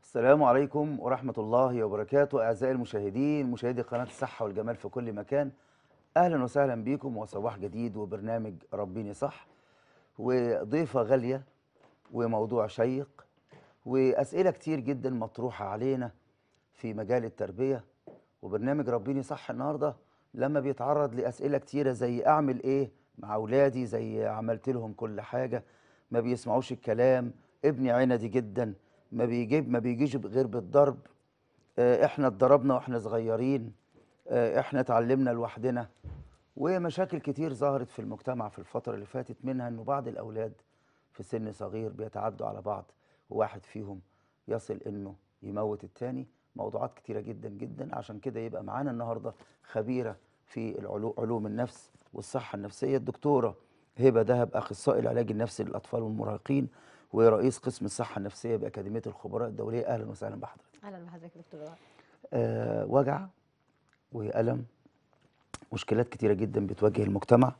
السلام عليكم ورحمة الله وبركاته أعزائي المشاهدين مشاهدي قناة الصحة والجمال في كل مكان أهلا وسهلا بكم وصباح جديد وبرنامج ربيني صح وضيفة غالية وموضوع شيق وأسئلة كتير جدا مطروحة علينا في مجال التربية وبرنامج ربيني صح النهاردة لما بيتعرض لأسئلة كتيرة زي أعمل إيه مع أولادي زي عملت لهم كل حاجة ما بيسمعوش الكلام ابني عندي جدا ما بيجيب ما بيجيش غير بالضرب آه، احنا اتضربنا واحنا صغيرين آه، احنا اتعلمنا لوحدنا ومشاكل كتير ظهرت في المجتمع في الفترة اللي فاتت منها انه بعض الاولاد في سن صغير بيتعدوا على بعض وواحد فيهم يصل انه يموت التاني موضوعات كتيرة جدا جدا عشان كده يبقى معانا النهاردة خبيرة في العلو- علوم النفس والصحة النفسية الدكتورة هبة دهب أخصائي العلاج النفسي للأطفال والمراهقين ورئيس قسم الصحة النفسية بأكاديمية الخبراء الدولية أهلا وسهلا بحضرتك اهلا بحضرتك يا دكتور آه وجع وألم مشكلات كتيرة جدا بتواجه المجتمع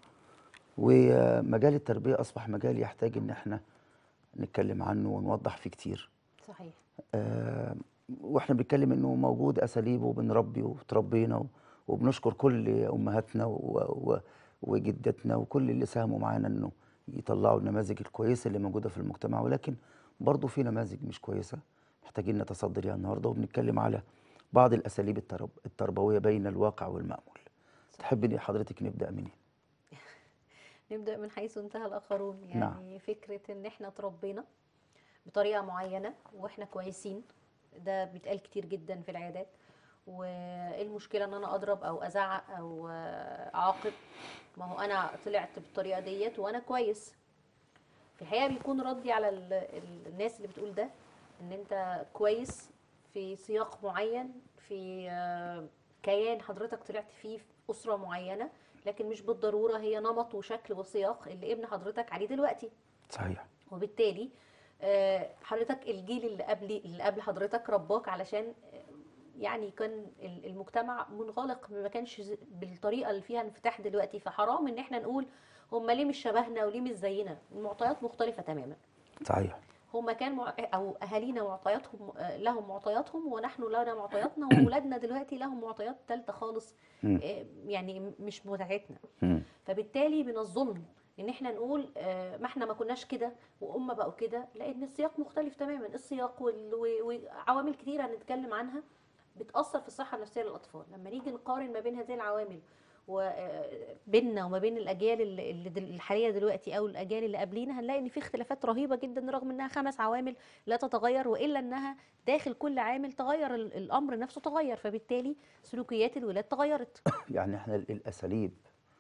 ومجال التربية أصبح مجال يحتاج إن احنا نتكلم عنه ونوضح فيه كتير صحيح آه واحنا بنتكلم انه موجود اساليب وبنربي وتربينا و- وبنشكر كل امهاتنا و- و- وجدتنا وكل اللي ساهموا معانا انه يطلعوا النماذج الكويسه اللي موجوده في المجتمع ولكن برضه في نماذج مش كويسه محتاجين نتصدر ليها النهارده وبنتكلم على بعض الاساليب الترب التربويه بين الواقع والمأمول تحب ان حضرتك نبدا منين نبدا من حيث انتهى الاخرون يعني نعم. فكره ان احنا اتربينا بطريقه معينه واحنا كويسين ده بيتقال كتير جدا في العيادات وايه المشكله ان انا اضرب او ازعق او آه، اعاقب ما هو انا طلعت بالطريقه ديت وانا كويس في الحقيقه بيكون ردي على ال- ال- الناس اللي بتقول ده ان انت كويس في سياق معين في آه، كيان حضرتك طلعت فيه في اسره معينه لكن مش بالضروره هي نمط وشكل وسياق اللي ابن حضرتك عليه دلوقتي صحيح وبالتالي آه، حضرتك الجيل اللي قبل اللي قبل حضرتك رباك علشان آه، يعني كان ال- المجتمع منغلق ما كانش ز- بالطريقه اللي فيها انفتاح دلوقتي فحرام ان احنا نقول هم ليه مش شبهنا وليه مش زينا المعطيات مختلفه تماما صحيح هم كان مع... او اهالينا معطياتهم آه، لهم معطياتهم ونحن لنا معطياتنا واولادنا دلوقتي لهم معطيات ثالثه خالص مم. آه، يعني مش بتاعتنا مم. فبالتالي من الظلم ان احنا نقول آه، ما احنا ما كناش كده وهم بقوا كده لان السياق مختلف تماما السياق وال- و- وعوامل كتيره هنتكلم عنها بتاثر في الصحه النفسيه للاطفال لما نيجي نقارن ما بين هذه العوامل وبيننا وما بين الاجيال اللي اللي دل- الحاليه دلوقتي او الاجيال اللي قبلينا هنلاقي ان في اختلافات رهيبه جدا رغم انها خمس عوامل لا تتغير والا انها داخل كل عامل تغير ال- الامر نفسه تغير فبالتالي سلوكيات الولاد تغيرت يعني احنا ال- الاساليب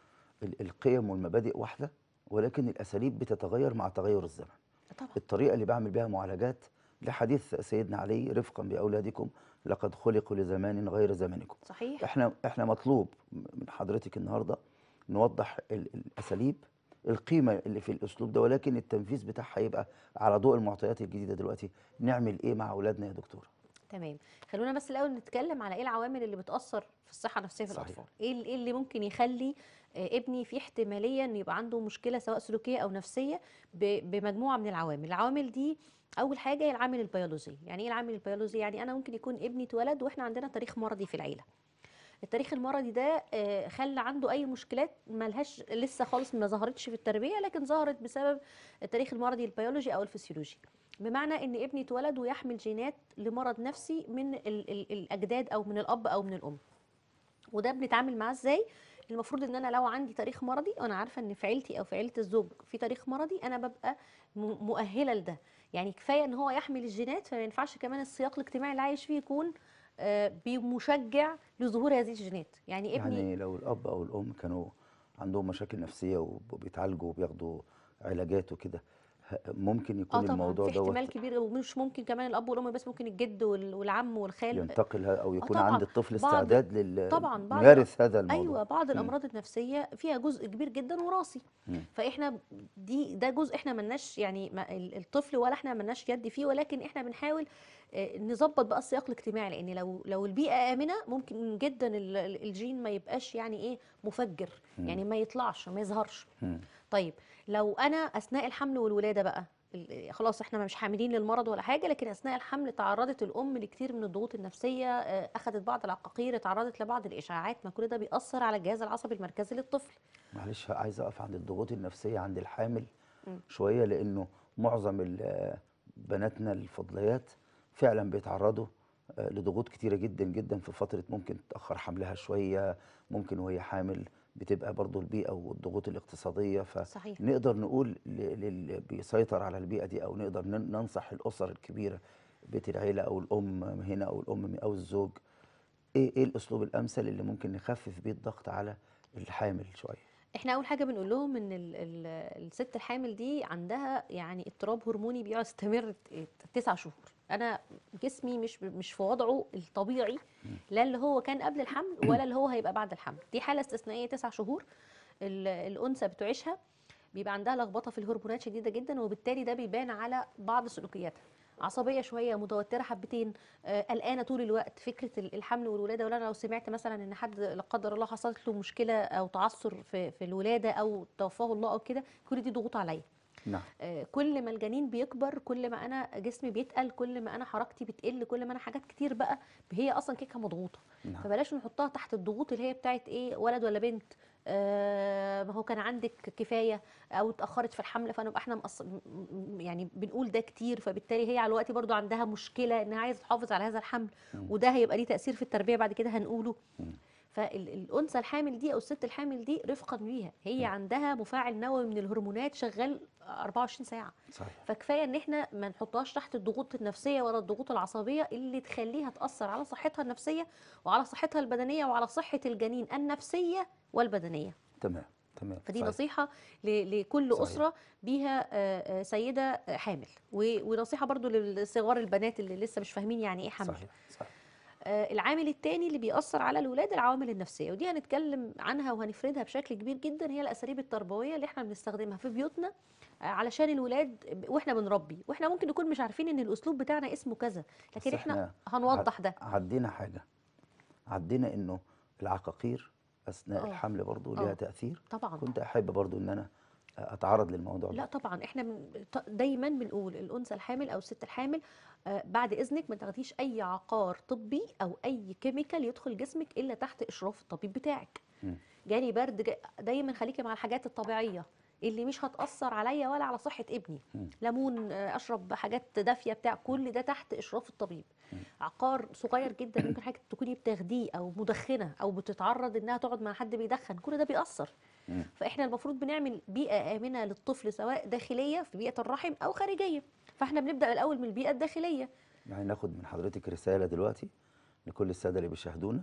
ال- القيم والمبادئ واحده ولكن الاساليب بتتغير مع تغير الزمن طبعا الطريقه اللي بعمل بيها معالجات لحديث سيدنا علي رفقا باولادكم لقد خلقوا لزمان غير زمانكم صحيح احنا احنا مطلوب من حضرتك النهارده نوضح ال- الاساليب القيمه اللي في الاسلوب ده ولكن التنفيذ بتاعها يبقى على ضوء المعطيات الجديده دلوقتي نعمل ايه مع اولادنا يا دكتوره تمام خلونا بس الاول نتكلم على ايه العوامل اللي بتاثر في الصحه النفسيه في صحيح. الاطفال ايه ال- إيه اللي ممكن يخلي آه، ابني في احتماليه ان يبقى عنده مشكله سواء سلوكيه او نفسيه ب- بمجموعه من العوامل العوامل دي اول حاجه هي العامل البيولوجي يعني ايه العامل البيولوجي يعني انا ممكن يكون ابني اتولد واحنا عندنا تاريخ مرضي في العيله التاريخ المرضي ده آه، خلى عنده اي مشكلات ملهاش لسه خالص ما ظهرتش في التربيه لكن ظهرت بسبب التاريخ المرضي البيولوجي او الفسيولوجي بمعنى ان ابني اتولد ويحمل جينات لمرض نفسي من ال ال الاجداد او من الاب او من الام وده بنتعامل معاه ازاي المفروض ان انا لو عندي تاريخ مرضي وانا عارفه ان في عيلتي او في عيله الزوج في تاريخ مرضي انا ببقى م- مؤهله لده يعني كفايه ان هو يحمل الجينات فما ينفعش كمان السياق الاجتماعي اللي عايش فيه يكون آه، بمشجع لظهور هذه الجينات يعني ابني يعني لو الاب او الام كانوا عندهم مشاكل نفسيه وبيتعالجوا وبياخدوا علاجات وكده ه- ممكن اه يكون طبعا الموضوع في احتمال دوت كبير ومش ممكن كمان الاب والام بس ممكن الجد وال- والعم والخال ينتقل ه- او يكون طبعاً. عند الطفل بعض- استعداد لل طبعاً بعض- يمارس هذا الموضوع ايوه بعض مم. الامراض النفسيه فيها جزء كبير جدا وراثي مم. فاحنا دي ده جزء احنا ملناش يعني ما ال- الطفل ولا احنا ملناش يد فيه ولكن احنا بنحاول آه، نظبط بقى السياق الاجتماعي لان لو لو البيئه امنه ممكن جدا ال- ال- الجين ما يبقاش يعني ايه مفجر مم. يعني ما يطلعش ما يظهرش مم. طيب لو انا اثناء الحمل والولاده بقى ال- خلاص احنا مش حاملين للمرض ولا حاجه لكن اثناء الحمل تعرضت الام لكتير من الضغوط النفسيه آه، اخذت بعض العقاقير تعرضت لبعض الاشاعات ما كل ده بيأثر على الجهاز العصبي المركزي للطفل معلش عايز اقف عند الضغوط النفسيه عند الحامل مم. شويه لانه معظم ال- بناتنا الفضليات فعلا بيتعرضوا آه، لضغوط كتيره جدا جدا في فتره ممكن تاخر حملها شويه ممكن وهي حامل بتبقى برضو البيئه والضغوط الاقتصاديه صحيح فنقدر نقول ل- للي بيسيطر على البيئه دي او نقدر نن- ننصح الاسر الكبيره بيت العيله او الام هنا او الام او الزوج ايه ايه الاسلوب الامثل اللي ممكن نخفف بيه الضغط على الحامل شويه احنا اول حاجه بنقول لهم ان ال ال الست الحامل دي عندها يعني اضطراب هرموني بيقعد يستمر ت- تسع شهور انا جسمي مش مش في وضعه الطبيعي لا اللي هو كان قبل الحمل ولا اللي هو هيبقى بعد الحمل دي حاله استثنائيه تسع شهور ال- الانثى بتعيشها بيبقى عندها لخبطه في الهرمونات شديده جدا وبالتالي ده بيبان على بعض سلوكياتها عصبيه شويه متوتره حبتين آه، قلقانه طول الوقت فكره ال- الحمل والولاده ولا لو سمعت مثلا ان حد لا قدر الله حصلت له مشكله او تعثر في في الولاده او توفاه الله او كده كل دي ضغوط عليا نعم آه، كل ما الجنين بيكبر كل ما انا جسمي بيتقل كل ما انا حركتي بتقل كل ما انا حاجات كتير بقى هي اصلا كيكه مضغوطه نعم فبلاش نحطها تحت الضغوط اللي هي بتاعت ايه ولد ولا بنت آه ما هو كان عندك كفايه او اتاخرت في الحمل فنبقى احنا مقص... م- م- يعني بنقول ده كتير فبالتالي هي على الوقت برضو عندها مشكله انها عايزه تحافظ على هذا الحمل وده هيبقى ليه تاثير في التربيه بعد كده هنقوله فالانثى الحامل دي او الست الحامل دي رفقا بيها هي عندها مفاعل نووي من الهرمونات شغال 24 ساعه صحيح فكفايه ان احنا ما نحطهاش تحت الضغوط النفسيه ولا الضغوط العصبيه اللي تخليها تاثر على صحتها النفسيه وعلى صحتها البدنيه وعلى صحه الجنين النفسيه والبدنيه تمام تمام فدي صحيح. نصيحه ل- لكل صحيح. اسره بيها آه، آه، سيده آه، حامل و- ونصيحه برضو لصغار البنات اللي لسه مش فاهمين يعني ايه حمل صحيح صحيح آه، العامل الثاني اللي بيأثر على الولاد العوامل النفسية ودي هنتكلم عنها وهنفردها بشكل كبير جدا هي الأساليب التربوية اللي احنا بنستخدمها في بيوتنا آه، علشان الولاد ب- واحنا بنربي واحنا ممكن نكون مش عارفين ان الأسلوب بتاعنا اسمه كذا لكن بس احنا إحنا هنوضح ده عدينا حاجه عدينا انه العقاقير اثناء آه. الحمل برضو ليها آه. تاثير طبعا كنت احب برضو ان انا اتعرض للموضوع لا ده طبعا احنا من ط- دايما بنقول الانثى الحامل او الست الحامل آه، بعد اذنك ما تاخديش اي عقار طبي او اي كيميكال يدخل جسمك الا تحت اشراف الطبيب بتاعك مم. جالي برد جا- دايما خليكي مع الحاجات الطبيعيه اللي مش هتاثر عليا ولا على صحه ابني مم. ليمون آه، اشرب حاجات دافيه بتاع كل ده تحت اشراف الطبيب عقار صغير جدا ممكن حاجه تكوني بتاخديه او مدخنه او بتتعرض انها تقعد مع حد بيدخن كل ده بيأثر مم. فاحنا المفروض بنعمل بيئه امنه للطفل سواء داخليه في بيئه الرحم او خارجيه فاحنا بنبدا الاول من البيئه الداخليه يعني ناخد من حضرتك رساله دلوقتي لكل الساده اللي بيشاهدونا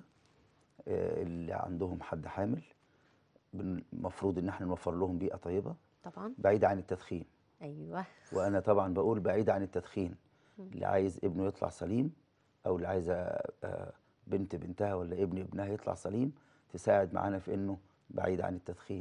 آه، اللي عندهم حد حامل بن- المفروض ان احنا نوفر لهم بيئه طيبه طبعا بعيده عن التدخين ايوه وانا طبعا بقول بعيد عن التدخين اللي عايز ابنه يطلع سليم او اللي عايزه آه، بنت بنتها ولا ابن ابنها يطلع سليم تساعد معانا في انه بعيد عن التدخين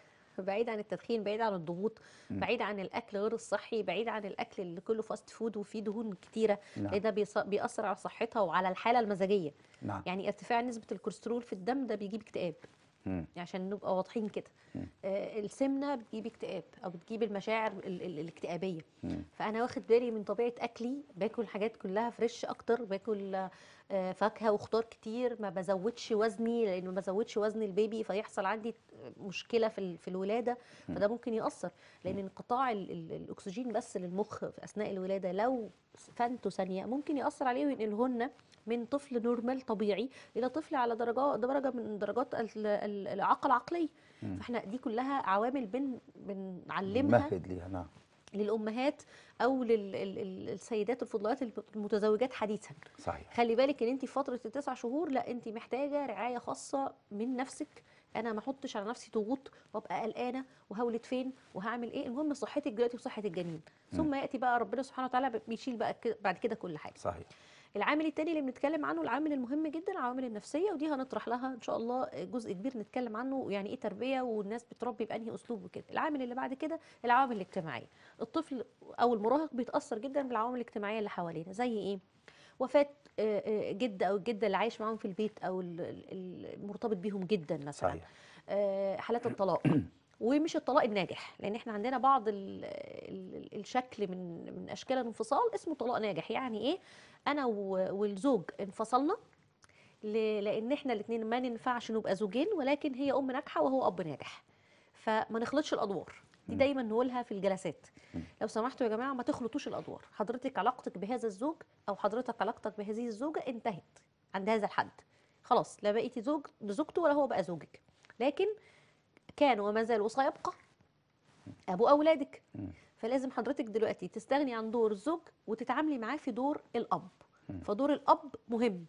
بعيد عن التدخين بعيد عن الضغوط بعيد عن الاكل غير الصحي بعيد عن الاكل اللي كله فاست فود وفيه دهون كتيره نعم. لان ده بيص- بيأثر على صحتها وعلى الحاله المزاجيه نعم يعني ارتفاع نسبه الكوليسترول في الدم ده بيجيب اكتئاب مم. عشان نبقى واضحين كده آه السمنه بتجيب اكتئاب او بتجيب المشاعر ال- ال- الاكتئابيه مم. فانا واخد بالي من طبيعه اكلي باكل حاجات كلها فريش اكتر باكل آه، فاكهه وخضار كتير ما بزودش وزني لانه ما بزودش وزن البيبي فيحصل عندي مشكله في ال- في الولاده فده ممكن ياثر لان انقطاع ال- ال- الاكسجين بس للمخ في اثناء الولاده لو فانتو ثانيه ممكن ياثر عليه وينقلهن من طفل نورمال طبيعي الى طفل على درجه درجه من درجات ال- ال- الاعاقه العقليه فاحنا دي كلها عوامل بن بنعلمها مهد ليها نعم للامهات او للسيدات الفضليات المتزوجات حديثا صحيح خلي بالك ان انت في فتره التسع شهور لا انت محتاجه رعايه خاصه من نفسك انا ما احطش على نفسي ضغوط وابقى قلقانه وهولد فين وهعمل ايه المهم صحتك دلوقتي وصحه الجنين ثم ياتي بقى ربنا سبحانه وتعالى بيشيل بقى كده- بعد كده كل حاجه صحيح العامل التاني اللي بنتكلم عنه العامل المهم جدا العوامل النفسيه ودي هنطرح لها ان شاء الله جزء كبير نتكلم عنه يعني ايه تربيه والناس بتربي بانهي اسلوب وكده العامل اللي بعد كده العوامل الاجتماعيه الطفل او المراهق بيتاثر جدا بالعوامل الاجتماعيه اللي حوالينا زي ايه وفاه آه، آه، جد او الجده اللي عايش معاهم في البيت او ال- ال- المرتبط بيهم جدا مثلا صحيح آه، حالات الطلاق ومش الطلاق الناجح لان احنا عندنا بعض ال ال الشكل من من اشكال الانفصال اسمه طلاق ناجح يعني ايه انا و- والزوج انفصلنا ل- لان احنا الاثنين ما ننفعش نبقى زوجين ولكن هي ام ناجحه وهو اب ناجح فما نخلطش الادوار دي مم. دايما نقولها في الجلسات مم. لو سمحتوا يا جماعه ما تخلطوش الادوار حضرتك علاقتك بهذا الزوج او حضرتك علاقتك بهذه الزوجه انتهت عند هذا الحد خلاص لا بقيتي زوج لزوجته ولا هو بقى زوجك لكن كان وما زال وسيبقى ابو اولادك مم. فلازم حضرتك دلوقتي تستغني عن دور الزوج وتتعاملي معاه في دور الاب مم. فدور الاب مهم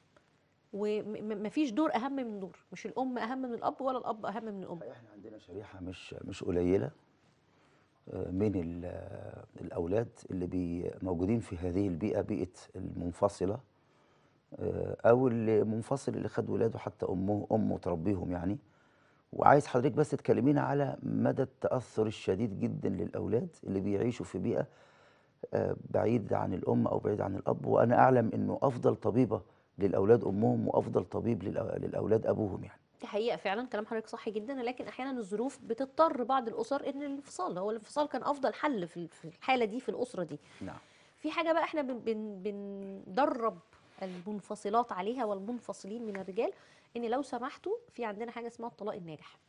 ومفيش دور اهم من دور مش الام اهم من الاب ولا الاب اهم من الام احنا عندنا شريحه مش مش قليله آه، من ال- آه، الاولاد اللي بي موجودين في هذه البيئه بيئه المنفصله آه، او اللي منفصل اللي خد ولاده حتى امه امه تربيهم يعني وعايز حضرتك بس تكلمينا على مدى التاثر الشديد جدا للاولاد اللي بيعيشوا في بيئه آه، بعيد عن الام او بعيد عن الاب وانا اعلم انه افضل طبيبه للاولاد امهم وافضل طبيب للأ- للاولاد ابوهم يعني دي حقيقه فعلا كلام حضرتك صح جدا لكن احيانا الظروف بتضطر بعض الاسر ان الانفصال هو الانفصال كان افضل حل في في الحاله دي في الاسره دي نعم في حاجه بقى احنا بن بن بندرب المنفصلات عليها والمنفصلين من الرجال ان لو سمحتوا في عندنا حاجه اسمها الطلاق الناجح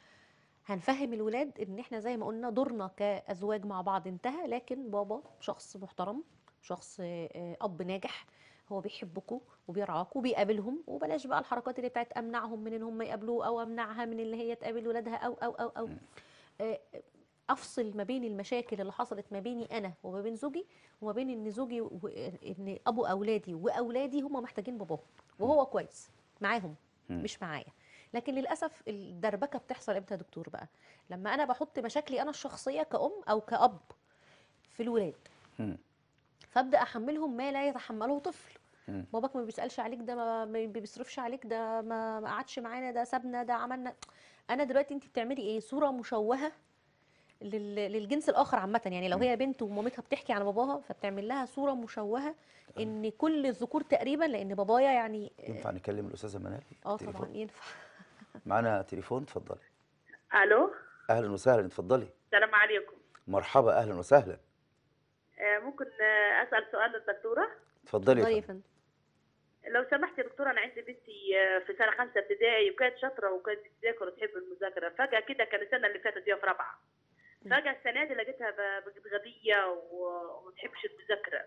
هنفهم الولاد ان احنا زي ما قلنا دورنا كازواج مع بعض انتهى لكن بابا شخص محترم شخص آه، اب ناجح هو بيحبكم وبيرعاكم وبيقابلهم وبلاش بقى الحركات اللي بتاعت امنعهم من ان هم يقابلوه او امنعها من ان هي تقابل ولادها او او او او آه، افصل ما بين المشاكل اللي حصلت ما بيني انا وما بين زوجي وما بين ان زوجي و... ان ابو اولادي واولادي هم محتاجين باباهم وهو كويس معاهم مم. مش معايا لكن للاسف الدربكه بتحصل امتى يا دكتور بقى لما انا بحط مشاكلي انا الشخصيه كأم او كأب في الولاد مم. فابدا احملهم ما لا يتحمله طفل مم. باباك ما بيسالش عليك ده ما ما بيصرفش عليك ده ما ما قعدش معانا ده سابنا ده عملنا انا دلوقتي انت بتعملي ايه صوره مشوهه لل- للجنس الاخر عامه يعني لو مم. هي بنت ومامتها بتحكي على باباها فبتعمل لها صوره مشوهه ان كل الذكور تقريبا لان بابايا يعني ينفع نكلم الاستاذه منال اه تليفون؟ طبعا ينفع معانا تليفون اتفضلي الو اهلا وسهلا اتفضلي السلام عليكم مرحبا اهلا وسهلا آه، ممكن آه، اسال سؤال للدكتوره اتفضلي اتفضلي يا يا فندم. فندم لو سمحت يا دكتوره انا عندي بنتي آه، في سنه خمسه ابتدائي وكانت شاطره وكانت بتذاكر وتحب المذاكره فجاه كده كان السنه اللي فاتت دي في رابعه مم. فجاه السنه دي لقيتها ب- بقت غبيه و- وما تحبش المذاكره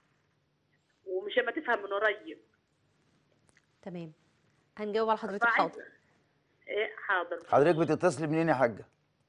ومش ما تفهم من قريب تمام هنجاوب على حضرتك فعايزة- حاضر ايه حاضر حضرتك بتتصلي منين يا حاجه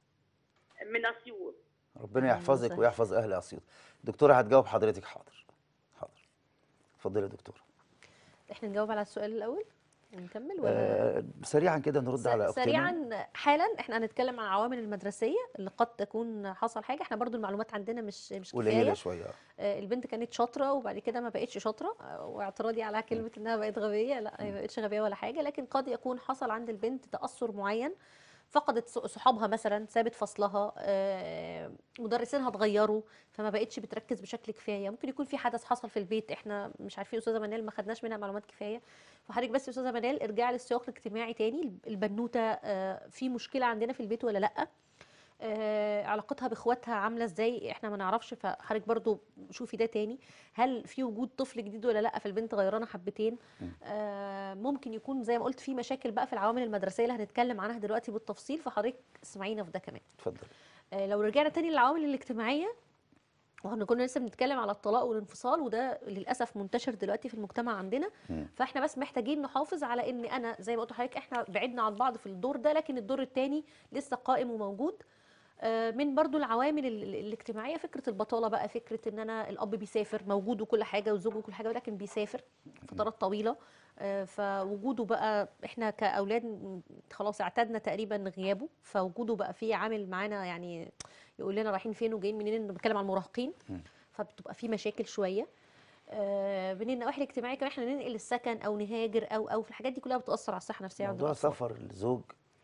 من اسيوط ربنا أهلاً يحفظك وسهلاً. ويحفظ اهل اسيوط دكتوره هتجاوب حضرتك حاضر حاضر اتفضلي يا دكتوره احنا نجاوب على السؤال الاول ونكمل ولا آه سريعا كده نرد س- على اختنا سريعا حالا احنا هنتكلم عن العوامل المدرسيه اللي قد تكون حصل حاجه احنا برضو المعلومات عندنا مش مش قليله كفايه شويه آه، البنت كانت شاطره وبعد كده ما بقتش شاطره آه، واعتراضي على كلمه انها بقت غبيه لا هي ما بقتش غبيه ولا حاجه لكن قد يكون حصل عند البنت تاثر معين فقدت ص- صحابها مثلا سابت فصلها آه، مدرسينها اتغيروا فما بقتش بتركز بشكل كفايه ممكن يكون في حدث حصل في البيت احنا مش عارفين استاذه منال ما خدناش منها معلومات كفايه فحضرتك بس يا استاذه منال ارجعي للسياق الاجتماعي تاني البنوته آه، في مشكله عندنا في البيت ولا لا آه، علاقتها باخواتها عامله ازاي احنا ما نعرفش فحضرتك برضو شوفي ده تاني هل في وجود طفل جديد ولا لا فالبنت غيرانه حبتين آه ممكن يكون زي ما قلت في مشاكل بقى في العوامل المدرسيه اللي هنتكلم عنها دلوقتي بالتفصيل فحضرتك اسمعينا في ده كمان اتفضلي آه لو رجعنا تاني للعوامل الاجتماعيه واحنا كنا لسه بنتكلم على الطلاق والانفصال وده للاسف منتشر دلوقتي في المجتمع عندنا مم. فاحنا بس محتاجين نحافظ على ان انا زي ما قلت لحضرتك احنا بعدنا عن بعض في الدور ده لكن الدور الثاني لسه قائم وموجود آه، من برضو العوامل ال- ال- الاجتماعيه فكره البطاله بقى فكره ان انا الاب بيسافر موجود وكل حاجه وزوجه وكل حاجه ولكن بيسافر فترات طويله آه، فوجوده بقى احنا كاولاد م- خلاص اعتدنا تقريبا غيابه فوجوده بقى فيه عامل معانا يعني يقول لنا رايحين فين وجايين منين بنتكلم عن المراهقين فبتبقى في مشاكل شويه آه، من النواحي الاجتماعيه كمان احنا ننقل السكن او نهاجر او او في الحاجات دي كلها بتاثر على الصحه النفسيه عند موضوع الاطفال سفر الزوج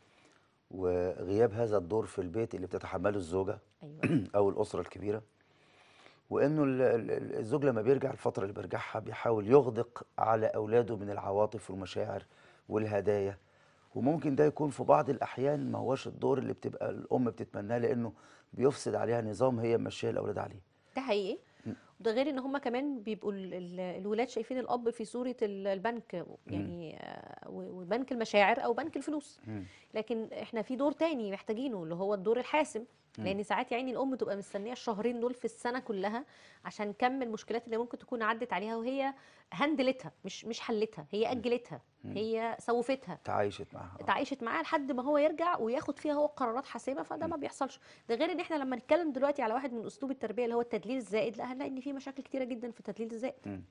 وغياب هذا الدور في البيت اللي بتتحمله الزوجه ايوه او الاسره الكبيره وانه ال- ال- ال- الزوج لما بيرجع الفتره اللي بيرجعها بيحاول يغدق على اولاده من العواطف والمشاعر والهدايا وممكن ده يكون في بعض الاحيان ما هوش الدور اللي بتبقى الام بتتمناه لانه بيفسد عليها نظام هي ماشيه الاولاد عليه ده حقيقي وده غير ان هم كمان بيبقوا ال- ال- الولاد شايفين الاب في صوره ال- البنك يعني آه، و- وبنك المشاعر او بنك الفلوس مم. لكن احنا في دور تاني محتاجينه اللي هو الدور الحاسم لان ساعات يا عيني الام تبقى مستنيه الشهرين دول في السنه كلها عشان كم المشكلات اللي ممكن تكون عدت عليها وهي هندلتها مش مش حلتها هي اجلتها هي سوفتها تعايشت معاها آه. اتعايشت معاه لحد ما هو يرجع وياخد فيها هو قرارات حاسمه فده ما بيحصلش ده غير ان احنا لما نتكلم دلوقتي على واحد من اسلوب التربيه اللي هو التدليل الزائد لا هنلاقي ان في مشاكل كتيره جدا في التدليل الزائد مم.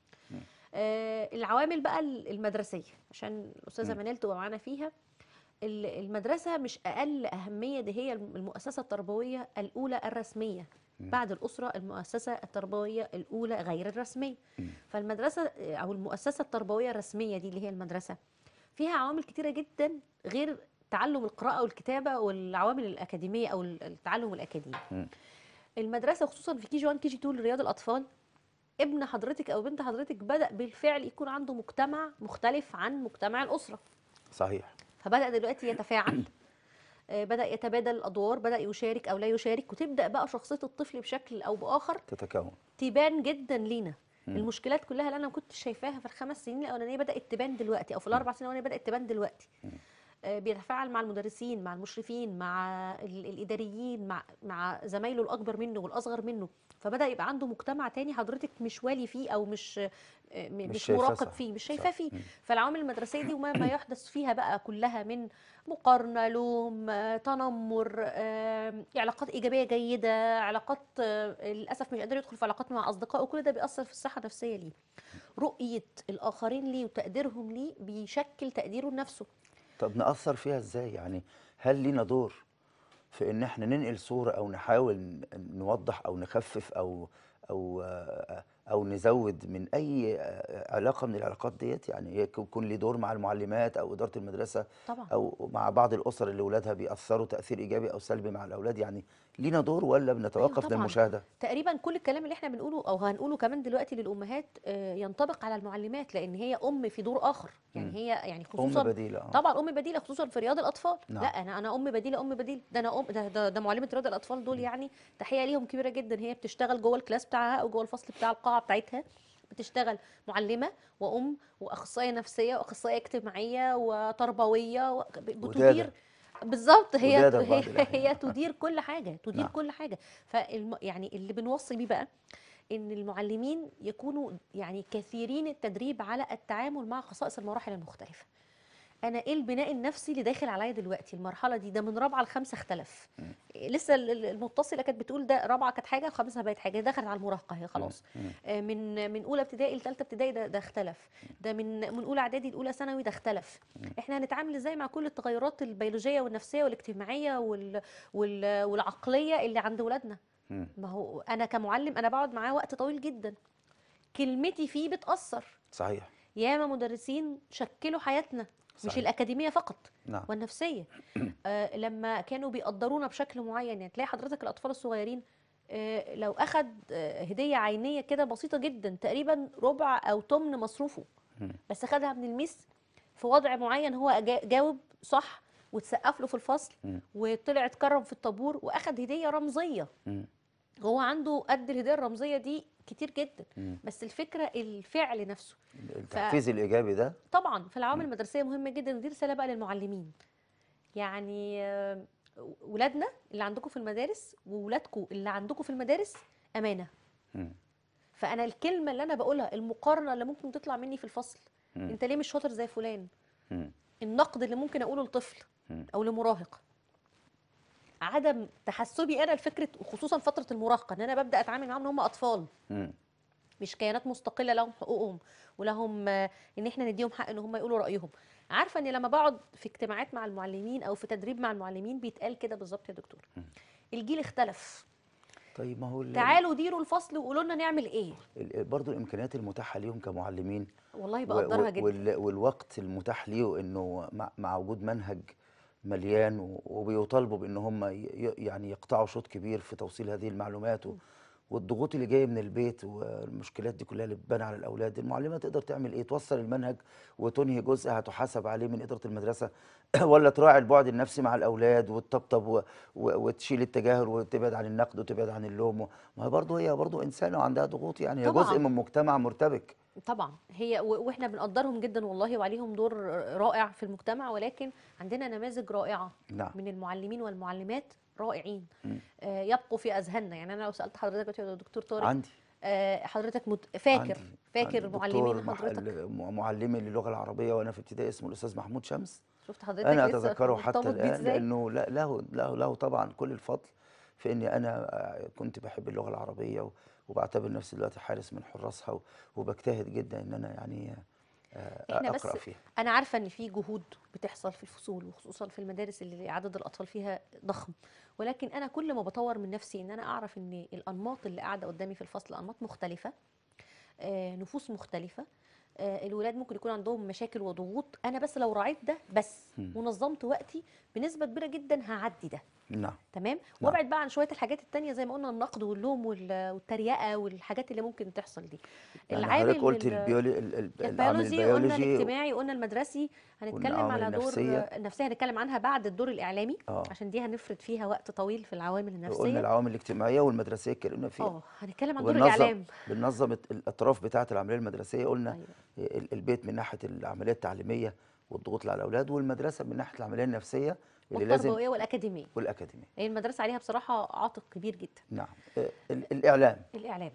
آه العوامل بقى ال- المدرسيه عشان الاستاذه مم. منال تبقى معانا فيها ال- المدرسه مش اقل اهميه دي هي الم- المؤسسه التربويه الاولى الرسميه بعد الاسره المؤسسه التربويه الاولى غير الرسميه مم. فالمدرسه آه، او المؤسسه التربويه الرسميه دي اللي هي المدرسه فيها عوامل كتيره جدا غير تعلم القراءه والكتابه والعوامل الاكاديميه او ال- التعلم الاكاديمي مم. المدرسه خصوصا في كي جي 1 كي جي 2 لرياض الاطفال ابن حضرتك او بنت حضرتك بدا بالفعل يكون عنده مجتمع مختلف عن مجتمع الاسره صحيح فبدا دلوقتي يتفاعل آه، بدا يتبادل الادوار بدا يشارك او لا يشارك وتبدا بقى شخصيه الطفل بشكل او باخر تتكون تبان جدا لينا مم. المشكلات كلها اللي انا ما كنتش شايفاها في الخمس سنين الاولانيه بدات تبان دلوقتي او في الاربع سنين الاولانيه بدات تبان دلوقتي آه، بيتفاعل مع المدرسين مع المشرفين مع ال- الاداريين مع مع زمايله الاكبر منه والاصغر منه فبدا يبقى عنده مجتمع تاني حضرتك مش والي فيه او مش آه، م- مش مش شايفاه مراقب صح. فيه مش صح. شايفاه فيه مم. فالعوامل المدرسيه دي وما ما يحدث فيها بقى كلها من مقارنه لوم آه، تنمر آه، علاقات ايجابيه جيده علاقات آه، للاسف مش قادر يدخل في علاقات مع اصدقائه وكل ده بيأثر في الصحه النفسيه ليه رؤيه الاخرين ليه وتقديرهم ليه بيشكل تقديره لنفسه طب نأثر فيها ازاي يعني هل لينا دور في ان احنا ننقل صورة او نحاول ن- نوضح او نخفف او او آه، او نزود من اي آه، علاقة من العلاقات ديت يعني يك- يكون لي دور مع المعلمات او إدارة المدرسة طبعا او مع بعض الاسر اللي اولادها بيأثروا تأثير ايجابي او سلبي مع الاولاد يعني لينا دور ولا بنتوقف طبعاً. للمشاهدة تقريبا كل الكلام اللي احنا بنقوله او هنقوله كمان دلوقتي للامهات آه، ينطبق على المعلمات لان هي ام في دور اخر يعني مم. هي يعني ام خصوصا بديلة آه. طبعا ام بديله خصوصا في رياض الاطفال نعم. لا انا انا ام بديله ام بديله ده انا ام ده ده, ده معلمه رياض الاطفال دول يعني تحيه ليهم كبيره جدا هي بتشتغل جوه الكلاس بتاعها او جوه الفصل بتاع القاعه بتاعتها بتشتغل معلمه وام واخصائيه نفسيه واخصائيه اجتماعيه وتربويه و- بتدير ودادة. بالظبط هي ودادة في بعض هي, الأحيان. هي تدير كل حاجه تدير نعم. كل حاجه فالم يعني اللي بنوصي بيه بقى ان المعلمين يكونوا يعني كثيرين التدريب على التعامل مع خصائص المراحل المختلفه انا ايه البناء النفسي اللي داخل عليا دلوقتي المرحله دي ده من رابعه لخمسه اختلف لسه ال- ال- المتصله كانت بتقول ده رابعه كانت حاجه وخمسه بقت حاجه دخلت على المراهقه هي خلاص مم. آه، من من اولى ابتدائي لثالثه ابتدائي ده, ده اختلف ده من من اولى اعدادي لاولى ثانوي ده اختلف احنا هنتعامل ازاي مع كل التغيرات البيولوجيه والنفسيه والاجتماعيه وال وال والعقليه اللي عند ولادنا مم. ما هو انا كمعلم انا بقعد معاه وقت طويل جدا كلمتي فيه بتاثر صحيح ياما مدرسين شكلوا حياتنا مش صحيح. الأكاديمية فقط نعم والنفسية آه لما كانوا بيقدرونا بشكل معين يعني تلاقي حضرتك الأطفال الصغيرين آه لو أخد آه هدية عينية كده بسيطة جدا تقريبا ربع أو تمن مصروفه مم. بس خدها من الميس في وضع معين هو أجا- جاوب صح وتسقف له في الفصل مم. وطلع اتكرم في الطابور واخد هديه رمزيه مم. هو عنده قد الهديه الرمزيه دي كتير جدا مم. بس الفكره الفعل نفسه التحفيز الايجابي ده طبعا في العوامل المدرسيه مهمه جدا ودي رساله بقى للمعلمين يعني آه، ولادنا اللي عندكم في المدارس وولادكم اللي عندكم في المدارس امانه مم. فانا الكلمه اللي انا بقولها المقارنه اللي ممكن تطلع مني في الفصل مم. انت ليه مش شاطر زي فلان مم. النقد اللي ممكن اقوله لطفل مم. او لمراهق عدم تحسبي انا لفكره وخصوصا فتره المراهقه ان انا ببدا اتعامل معاهم ان هم اطفال مم. مش كيانات مستقله لهم حقوقهم ولهم آه، ان احنا نديهم حق ان هم يقولوا رايهم عارفه ان لما بقعد في اجتماعات مع المعلمين او في تدريب مع المعلمين بيتقال كده بالظبط يا دكتور الجيل اختلف طيب ما هو ال- تعالوا ديروا الفصل وقولوا لنا نعمل ايه ال- برضو الامكانيات المتاحه ليهم كمعلمين والله و- بقدرها و- جدا وال- والوقت المتاح ليه انه مع, مع وجود منهج مليان و- وبيطالبوا بان هم ي- ي- يعني يقطعوا شوط كبير في توصيل هذه المعلومات و- والضغوط اللي جايه من البيت والمشكلات دي كلها اللي بتبان على الاولاد المعلمه تقدر تعمل ايه توصل المنهج وتنهي جزء هتحاسب عليه من اداره المدرسه ولا تراعي البعد النفسي مع الاولاد وتطبطب و... و... وتشيل التجاهل وتبعد عن النقد وتبعد عن اللوم و- ما هي برضه هي برضه انسانه وعندها ضغوط يعني هي جزء طبعاً. من مجتمع مرتبك طبعا هي و- واحنا بنقدرهم جدا والله وعليهم دور رائع في المجتمع ولكن عندنا نماذج رائعه نعم من المعلمين والمعلمات رائعين مم. آه، يبقوا في اذهاننا يعني انا لو سالت حضرتك دلوقتي يا دكتور طارق عندي آه، حضرتك مت... فاكر عندي فاكر عندي معلمين دكتور مح- حضرتك ال- م- معلمي للغه العربيه وانا في ابتدائي اسمه الاستاذ محمود شمس شفت حضرتك انا لسه اتذكره حتى مرتبط بيه الان ازاي لانه لا- له له له طبعا كل الفضل في اني انا آه، كنت بحب اللغه العربيه و- وبعتبر نفسي دلوقتي حارس من حراسها و- وبجتهد جدا ان انا يعني آه، إحنا بس اقرا فيها انا عارفه ان في جهود بتحصل في الفصول وخصوصا في المدارس اللي عدد الاطفال فيها ضخم ولكن انا كل ما بطور من نفسي ان انا اعرف ان الانماط اللي قاعده قدامي في الفصل انماط مختلفه آه، نفوس مختلفه آه، الولاد ممكن يكون عندهم مشاكل وضغوط انا بس لو راعيت ده بس مم. ونظمت وقتي بنسبه كبيره جدا هعدي ده نعم تمام وابعد بقى عن شويه الحاجات التانية زي ما قلنا النقد واللوم وال- والتريقه والحاجات اللي ممكن تحصل دي يعني حضرتك قلت ال- البيولي ال- ال- العامل البيولوجي قلنا البيولوجي الاجتماعي قلنا المدرسي هنتكلم والعوامل على دور النفسية. النفسيه هنتكلم عنها بعد الدور الاعلامي اه عشان دي هنفرد فيها وقت طويل في العوامل قلنا النفسيه العوامل الاجتماعيه والمدرسيه اتكلمنا فيها اه هنتكلم عن دور وبننظم الاعلام بننظم الت- الاطراف بتاعه العمليه المدرسيه قلنا أيوة. ال- البيت من ناحيه العمليه التعليميه والضغوط اللي على الاولاد والمدرسه من ناحيه العمليه النفسيه اللي لازم والتربويه والاكاديميه والاكاديميه هي المدرسه عليها بصراحه عاتق كبير جدا نعم آه، ال- الاعلام الاعلام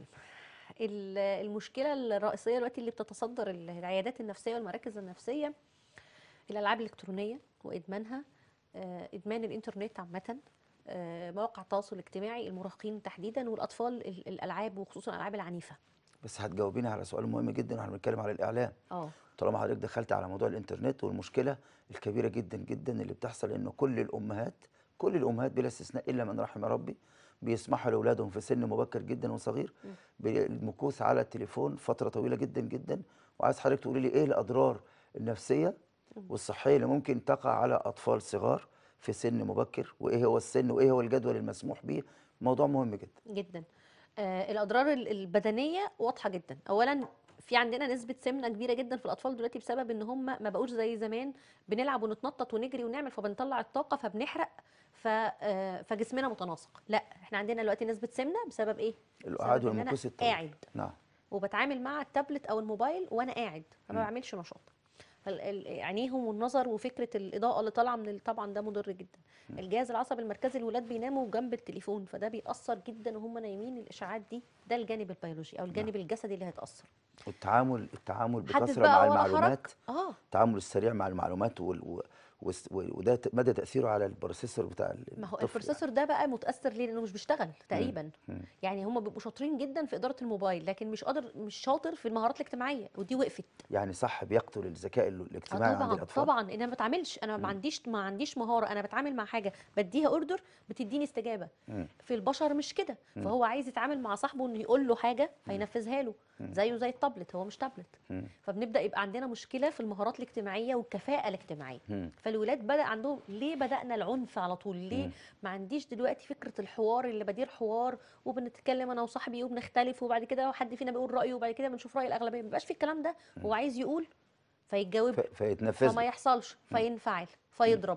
ال- المشكله الرئيسيه دلوقتي اللي بتتصدر ال- العيادات النفسيه والمراكز النفسيه الالعاب الالكترونيه وادمانها آه، ادمان الانترنت عامه آه، مواقع التواصل الاجتماعي المراهقين تحديدا والاطفال ال- الالعاب وخصوصا الالعاب العنيفه بس هتجاوبيني على سؤال مهم جدا واحنا بنتكلم على الاعلام اه طالما حضرتك دخلت على موضوع الانترنت والمشكله الكبيره جدا جدا اللي بتحصل انه كل الامهات كل الامهات بلا استثناء الا من رحم ربي بيسمحوا لاولادهم في سن مبكر جدا وصغير مم. بالمكوث على التليفون فتره طويله جدا جدا وعايز حضرتك تقولي لي ايه الاضرار النفسيه مم. والصحيه اللي ممكن تقع على اطفال صغار في سن مبكر وايه هو السن وايه هو الجدول المسموح به موضوع مهم جدا جدا آه الاضرار ال- البدنيه واضحه جدا اولا في عندنا نسبه سمنه كبيره جدا في الاطفال دلوقتي بسبب ان هم ما بقوش زي زمان بنلعب ونتنطط ونجري ونعمل فبنطلع الطاقه فبنحرق ف آه، فجسمنا متناسق لا احنا عندنا دلوقتي نسبه سمنه بسبب ايه القعاد بسبب إن أنا والمكوث الطويل قاعد نعم وبتعامل مع التابلت او الموبايل وانا قاعد فما مم. بعملش نشاط فال- ال- عينيهم والنظر وفكره الاضاءه اللي طالعه من ال- طبعا ده مضر جدا مم. الجهاز العصبي المركزي الولاد بيناموا جنب التليفون فده بيأثر جدا وهم نايمين الاشعاعات دي ده الجانب البيولوجي او الجانب الجسدي اللي هيتأثر والتعامل التعامل حدث بكثره بقى مع ورا المعلومات حرك اه التعامل السريع مع المعلومات وال... و... وس- و... وده ت- مدى تاثيره على البروسيسور بتاع ال- ما هو الطفل البروسيسور ده بقى متأثر ليه لانه مش بيشتغل تقريبا مم. يعني هم بيبقوا شاطرين جدا في اداره الموبايل لكن مش قادر مش شاطر في المهارات الاجتماعيه ودي وقفت يعني صح بيقتل الذكاء ال- اه الاجتماعي عند طبعا الاطفال طبعا انا ما بتعاملش انا ما عنديش ما عنديش مهاره انا بتعامل مع حاجه بديها اوردر بتديني استجابه مم. في البشر مش كده مم. فهو عايز يتعامل مع صاحبه انه يقول له حاجه فينفذها له مم. زيه زي التابلت هو مش تابلت مم. فبنبدا يبقى عندنا مشكله في المهارات الاجتماعيه والكفاءه الاجتماعيه مم. فالولاد بدا عندهم ليه بدانا العنف على طول ليه مم. ما عنديش دلوقتي فكره الحوار اللي بدير حوار وبنتكلم انا وصاحبي وبنختلف وبعد كده حد فينا بيقول رايه وبعد كده بنشوف راي الاغلبيه ما بيبقاش في الكلام ده هو عايز يقول فيتجاوب ف... فيتنفذ فما له. يحصلش فينفعل فيضرب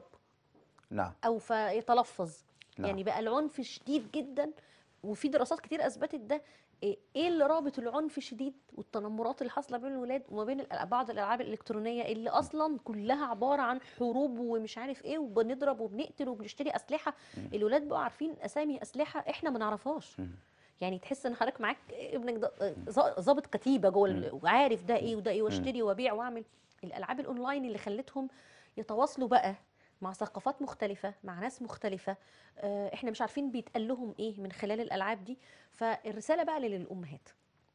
نعم او فيتلفظ نعم. يعني بقى العنف شديد جدا وفي دراسات كتير اثبتت ده ايه إيه اللي رابط العنف الشديد والتنمرات اللي حاصله بين الولاد وما بين الألع- بعض الالعاب الالكترونيه اللي اصلا كلها عباره عن حروب ومش عارف ايه وبنضرب وبنقتل وبنشتري اسلحه الولاد بقوا عارفين اسامي اسلحه احنا ما نعرفهاش مم. يعني تحس ان حضرتك معاك ابنك ده ظا- ظابط كتيبه جوه ال- وعارف ده ايه وده ايه واشتري وابيع واعمل الالعاب الاونلاين اللي خلتهم يتواصلوا بقى مع ثقافات مختلفة مع ناس مختلفة آه، احنا مش عارفين بيتقال لهم ايه من خلال الالعاب دي فالرسالة بقى للامهات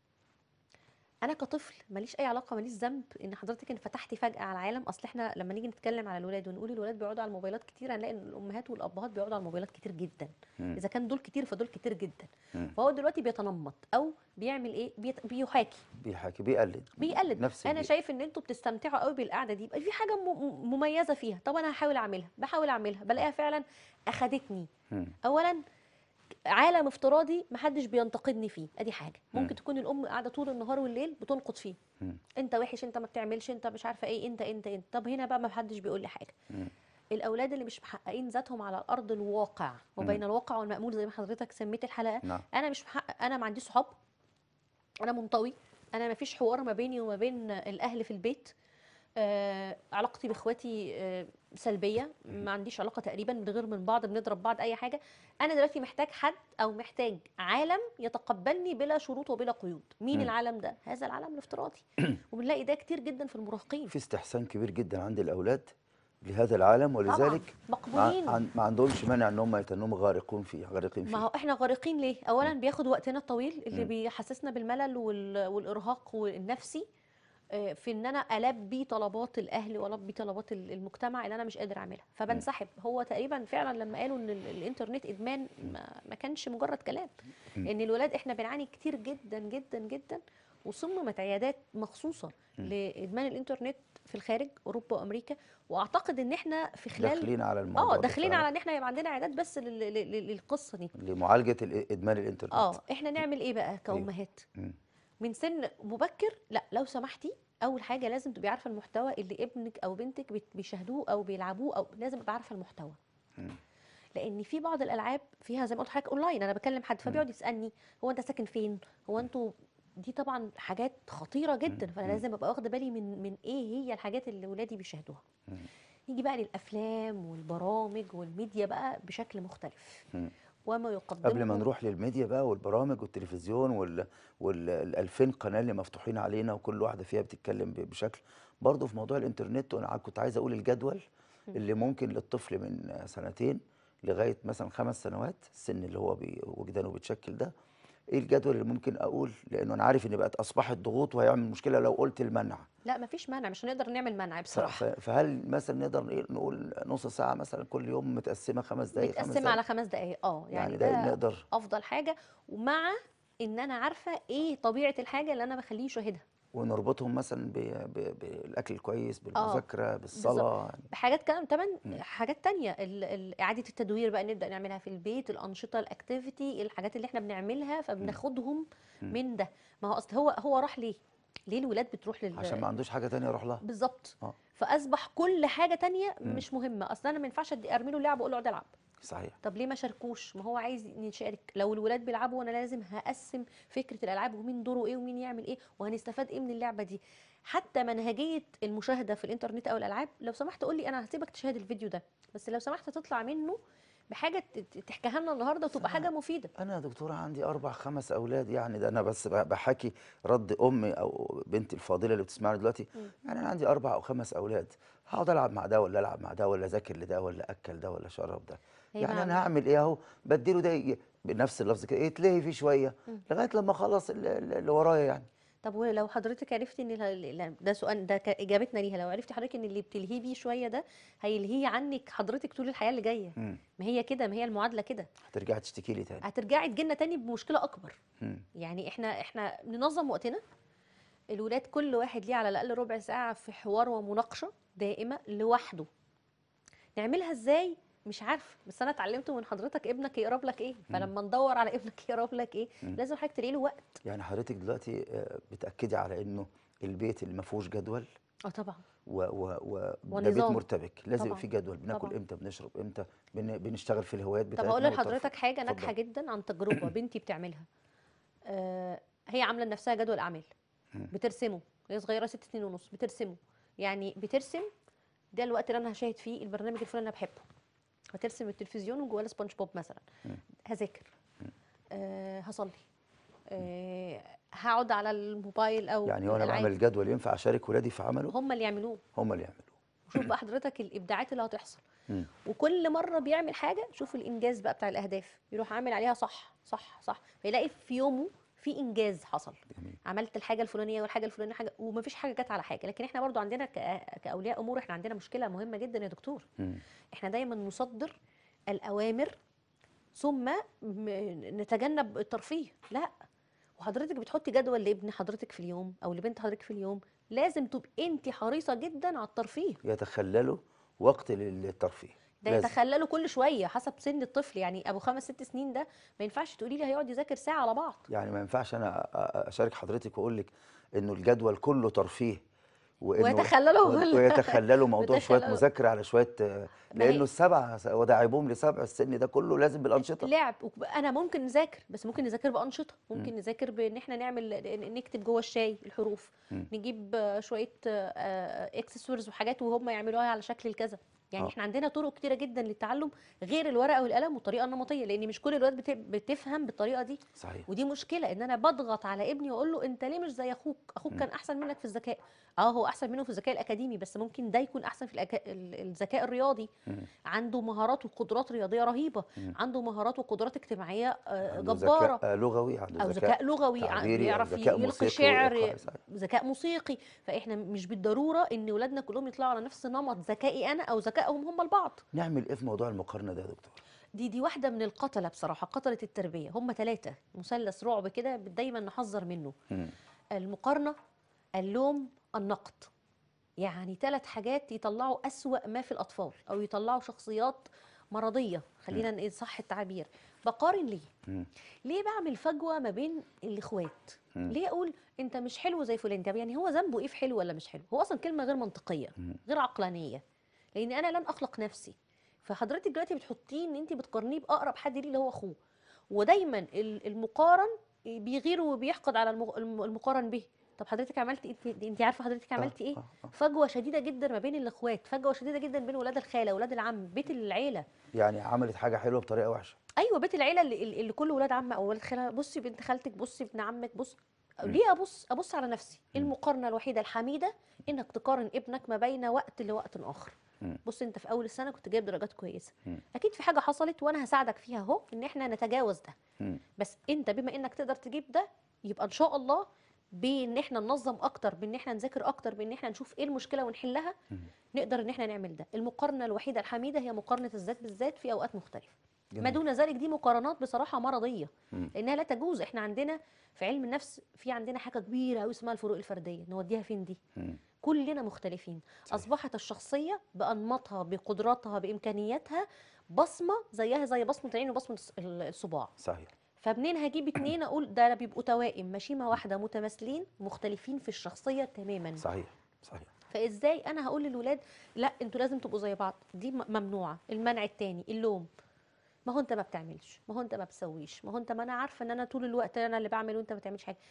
انا كطفل ماليش اي علاقه ماليش ذنب ان حضرتك انفتحتي فجاه على العالم اصل احنا لما نيجي نتكلم على الولاد ونقول الولاد بيقعدوا على الموبايلات كتير هنلاقي ان الامهات والابهات بيقعدوا على الموبايلات كتير جدا مم. اذا كان دول كتير فدول كتير جدا مم. فهو دلوقتي بيتنمط او بيعمل ايه بيت... بيحاكي بيحكي بيقلد بيقلد نفس انا البيئة. شايف ان انتوا بتستمتعوا قوي بالقعده دي يبقى في حاجه م... م- مميزه فيها طب انا هحاول اعملها بحاول اعملها بلاقيها فعلا اخدتني مم. اولا عالم افتراضي محدش بينتقدني فيه ادي حاجه مم. ممكن تكون الام قاعده طول النهار والليل بتنقد فيه مم. انت وحش انت ما بتعملش انت مش عارفه ايه انت انت انت طب هنا بقى ما حدش بيقول لي حاجه مم. الاولاد اللي مش محققين ذاتهم على الارض الواقع وبين الواقع والمأمول زي ما حضرتك سميت الحلقه نعم انا مش محقق انا ما عنديش صحاب انا منطوي انا ما فيش حوار ما بيني وما بين الاهل في البيت آه علاقتي باخواتي آه سلبيه ما عنديش علاقه تقريبا بنغير من بعض بنضرب بعض اي حاجه انا دلوقتي محتاج حد او محتاج عالم يتقبلني بلا شروط وبلا قيود مين مم. العالم ده هذا العالم الافتراضي وبنلاقي ده كتير جدا في المراهقين في استحسان كبير جدا عند الاولاد لهذا العالم طبعا ولذلك ما, مقبولين عن- ما عندهمش مانع ان هم يتنهم غارقون فيه غارقين ما فيه هو احنا غارقين ليه اولا بياخد وقتنا الطويل اللي مم. بيحسسنا بالملل وال- والارهاق والنفسي آه، في ان انا البي طلبات الاهل والبي طلبات ال- المجتمع اللي انا مش قادر اعملها فبنسحب هو تقريبا فعلا لما قالوا ان ال- الانترنت ادمان ما, ما كانش مجرد كلام مم. ان الولاد احنا بنعاني كتير جدا جدا جدا وصممت عيادات مخصوصه مم. لادمان الانترنت في الخارج اوروبا وامريكا واعتقد ان احنا في خلال داخلين على الموضوع اه ده داخلين فعلاً على ان احنا يبقى عندنا عيادات بس لل- لل- لل- للقصه دي لمعالجه ال- ادمان الانترنت اه احنا نعمل ايه بقى كأمهات مم. من سن مبكر لا لو سمحتي اول حاجه لازم تبقي عارفه المحتوى اللي ابنك او بنتك بت- بيشاهدوه او بيلعبوه او لازم ابقى عارفه المحتوى مم. لان في بعض الالعاب فيها زي ما قلت لحضرتك اونلاين انا بكلم حد فبيقعد يسالني هو انت ساكن فين هو انتوا دي طبعا حاجات خطيره جدا فانا مم. لازم ابقى واخده بالي من من ايه هي الحاجات اللي ولادي بيشاهدوها مم. نيجي بقى للافلام والبرامج والميديا بقى بشكل مختلف مم. وما يقدمه قبل ما نروح للميديا بقى والبرامج والتلفزيون وال وال 2000 قناه اللي مفتوحين علينا وكل واحده فيها بتتكلم ب- بشكل برضه في موضوع الانترنت وانا كنت عايز اقول الجدول اللي ممكن للطفل من سنتين لغايه مثلا خمس سنوات السن اللي هو بي- وجدانه بيتشكل ده ايه الجدول اللي ممكن اقول لانه انا عارف ان بقت اصبحت ضغوط وهيعمل مشكله لو قلت المنع لا مفيش مانع مش هنقدر نعمل منع ف- بصراحه ف- فهل مثلا نقدر إيه نقول نص ساعه مثلا كل يوم متقسمه خمس دقائق خمس متقسمه على دقائق خمس دقائق اه يعني, يعني ده ده نقدر افضل حاجه ومع ان انا عارفه ايه طبيعه الحاجه اللي انا بخليه يشاهدها ونربطهم مثلا ب- ب- بالاكل الكويس بالمذاكره بالصلاه بالظبط. يعني بحاجات كمان كمان مم. حاجات تانية ال- ال- اعاده التدوير بقى نبدا نعملها في البيت الانشطه الاكتيفيتي الحاجات اللي احنا بنعملها فبناخدهم مم. من ده ما هو اصل هو هو راح ليه ليه الولاد بتروح لل عشان ما عندوش حاجه تانية يروح لها بالظبط اه فاصبح كل حاجه تانية مم. مش مهمه اصل انا ما ينفعش أدي- ارمي له لعبه واقول له اقعد العب صحيح طب ليه ما شاركوش ما هو عايز نشارك لو الولاد بيلعبوا وانا لازم هقسم فكره الالعاب ومين دوره ايه ومين يعمل ايه وهنستفاد ايه من اللعبه دي حتى منهجيه المشاهده في الانترنت او الالعاب لو سمحت قول لي انا هسيبك تشاهد الفيديو ده بس لو سمحت تطلع منه بحاجه ت- ت- تحكيها لنا النهارده وتبقى أنا- حاجه مفيده انا يا دكتوره عندي اربع خمس اولاد يعني ده انا بس ب- بحكي رد امي او بنتي الفاضله اللي بتسمعني دلوقتي مم. يعني انا عندي اربع او خمس اولاد هقعد العب مع ده ولا العب مع ده ولا اذاكر لده ولا اكل ده ولا شرب ده هي يعني مع- انا هعمل ايه اهو بديله ده ي- بنفس اللفظ كده يتلهي فيه شويه مم. لغايه لما اخلص ال- ال- اللي ورايا يعني طب ولو حضرتك عرفتي ان ال- ال- ده سؤال ده ك- اجابتنا ليها لو عرفتي حضرتك ان اللي بتلهيه بيه شويه ده هيلهيه عنك حضرتك طول الحياه اللي جايه مم. ما هي كده ما هي المعادله كده هترجعي تشتكي لي تاني هترجعي تجيلنا تاني بمشكله اكبر مم. يعني احنا احنا ننظم وقتنا الولاد كل واحد ليه على الاقل ربع ساعه في حوار ومناقشه دائمه لوحده نعملها ازاي مش عارفه بس انا اتعلمت من حضرتك ابنك يقرب لك ايه فلما ندور على ابنك يقرب لك ايه مم. لازم حضرتك تلاقي له وقت يعني حضرتك دلوقتي آه، بتاكدي على انه البيت اللي ما فيهوش جدول اه طبعا و و و ده بيت ونظام. مرتبك لازم يبقى طبعاً. في جدول بناكل طبعاً. امتى بنشرب امتى بن بنشتغل في الهوايات طب بتاعتنا هقول والترفيه. لحضرتك حاجه ناجحه اتفضل. جدا عن تجربه بنتي بتعملها آه هي عامله لنفسها جدول اعمال مم. بترسمه هي صغيره ست سنين ونص بترسمه يعني بترسم ده الوقت اللي انا هشاهد فيه البرنامج الفلاني اللي انا بحبه هترسم التلفزيون وجواه سبونج بوب مثلا مم. هذاكر آه هصلي آه هقعد على الموبايل او يعني وانا الألعاب. بعمل جدول ينفع اشارك ولادي في عمله هم اللي يعملوه هم اللي يعملوه وشوف بقى حضرتك الابداعات اللي هتحصل مم. وكل مره بيعمل حاجه شوف الانجاز بقى بتاع الاهداف يروح عامل عليها صح صح صح فيلاقي في يومه في انجاز حصل جميل عملت الحاجه الفلانيه والحاجه الفلانيه حاجه ومفيش حاجه جت على حاجه لكن احنا برضو عندنا كأ- كاولياء امور احنا عندنا مشكله مهمه جدا يا دكتور مم. احنا دايما نصدر الاوامر ثم م- نتجنب الترفيه لا وحضرتك بتحطي جدول لابن حضرتك في اليوم او لبنت حضرتك في اليوم لازم تبقي انت حريصه جدا على الترفيه يتخللوا وقت للترفيه ده لازم. يتخللوا كل شويه حسب سن الطفل يعني ابو خمس ست سنين ده ما ينفعش تقولي لي هيقعد يذاكر ساعه على بعض يعني ما ينفعش انا أ- أ- اشارك حضرتك واقول لك انه الجدول كله ترفيه وإنه ويتخللوا و- كل- ويتخللوا موضوع شويه ويتخللوا. مذاكره على شويه آه، ما هي- لانه السبع وداعبهم لسبع السن ده كله لازم بالانشطه لعب وك- انا ممكن نذاكر بس ممكن نذاكر بانشطه ممكن نذاكر بان احنا نعمل ن- نكتب جوه الشاي الحروف مم. نجيب آه، شويه اكسسوارز وحاجات وهم يعملوها على شكل الكذا يعني آه. احنا عندنا طرق كتيره جدا للتعلم غير الورقه والقلم والطريقه النمطيه لان مش كل الولاد بت- بتفهم بالطريقه دي صحيح ودي مشكله ان انا بضغط على ابني واقول له انت ليه مش زي اخوك اخوك مم. كان احسن منك في الذكاء اه هو احسن منه في الذكاء الاكاديمي بس ممكن ده يكون احسن في الأكا... ال- الذكاء الرياضي مم. عنده مهارات وقدرات رياضيه رهيبه مم. عنده مهارات وقدرات اجتماعيه آه، عنده جباره ذكاء آه، لغوي عنده او ذكاء لغوي ع- تعبيري، أو بيعرف ذكاء يلقي موسيقي شعر وإيقاعي، صحيح. ذكاء موسيقي فاحنا مش بالضروره ان ولادنا كلهم يطلعوا على نفس نمط ذكائي انا او ذكائهم هم البعض نعمل ايه في موضوع المقارنه ده يا دكتور دي دي واحده من القتله بصراحه قتله التربيه هم ثلاثه مثلث رعب كده دايما نحذر منه مم. المقارنه اللوم النقد يعني ثلاث حاجات يطلعوا أسوأ ما في الأطفال أو يطلعوا شخصيات مرضية خلينا نقول صح التعبير بقارن ليه مم. ليه بعمل فجوة ما بين الإخوات مم. ليه أقول أنت مش حلو زي فلان طب يعني هو ذنبه إيه في حلو ولا مش حلو هو أصلا كلمة غير منطقية مم. غير عقلانية لأن أنا لن أخلق نفسي فحضرتك دلوقتي بتحطيه إن أنت بتقارنيه بأقرب حد ليه اللي هو أخوه ودايما ال- المقارن بيغير وبيحقد على المغ- الم- المقارن به طب حضرتك عملتي انت انت عارفه حضرتك عملتي ايه آه، آه. فجوه شديده جدا ما بين الاخوات فجوه شديده جدا بين ولاد الخاله ولاد العم بيت العيله يعني عملت حاجه حلوه بطريقه وحشه ايوه بيت العيله اللي, اللي كل ولاد عم او ولاد خاله بصي بنت خالتك بصي ابن عمك بص مم. ليه ابص ابص على نفسي مم. المقارنه الوحيده الحميده انك تقارن ابنك ما بين وقت لوقت اخر مم. بص انت في اول السنه كنت جايب درجات كويسه مم. اكيد في حاجه حصلت وانا هساعدك فيها اهو ان احنا نتجاوز ده مم. بس انت بما انك تقدر تجيب ده يبقى ان شاء الله بان احنا ننظم اكتر بان احنا نذاكر اكتر بان احنا نشوف ايه المشكله ونحلها مم. نقدر ان احنا نعمل ده المقارنه الوحيده الحميده هي مقارنه الذات بالذات في اوقات مختلفه ما جميل. دون ذلك دي مقارنات بصراحه مرضيه مم. لانها لا تجوز احنا عندنا في علم النفس في عندنا حاجه كبيره قوي اسمها الفروق الفرديه نوديها فين دي مم. كلنا مختلفين صحيح. اصبحت الشخصيه بانماطها بقدراتها بامكانياتها بصمه زيها زي بصمه العين وبصمه الص- الصباع صحيح فمنين هجيب اتنين اقول ده بيبقوا توائم مشيمه واحده متماثلين مختلفين في الشخصيه تماما صحيح صحيح فازاي انا هقول للولاد لا انتوا لازم تبقوا زي بعض دي م- ممنوعه المنع التاني اللوم ما هو انت ما بتعملش ما هو انت ما بتسويش ما هو انت ما انا عارفه ان انا طول الوقت انا اللي بعمل وانت ما بتعملش حاجه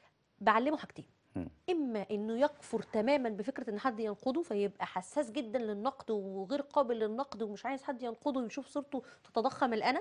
بعلمه حاجتين مم. اما انه يكفر تماما بفكره ان حد ينقده فيبقى حساس جدا للنقد وغير قابل للنقد ومش عايز حد ينقده ويشوف صورته تتضخم الانا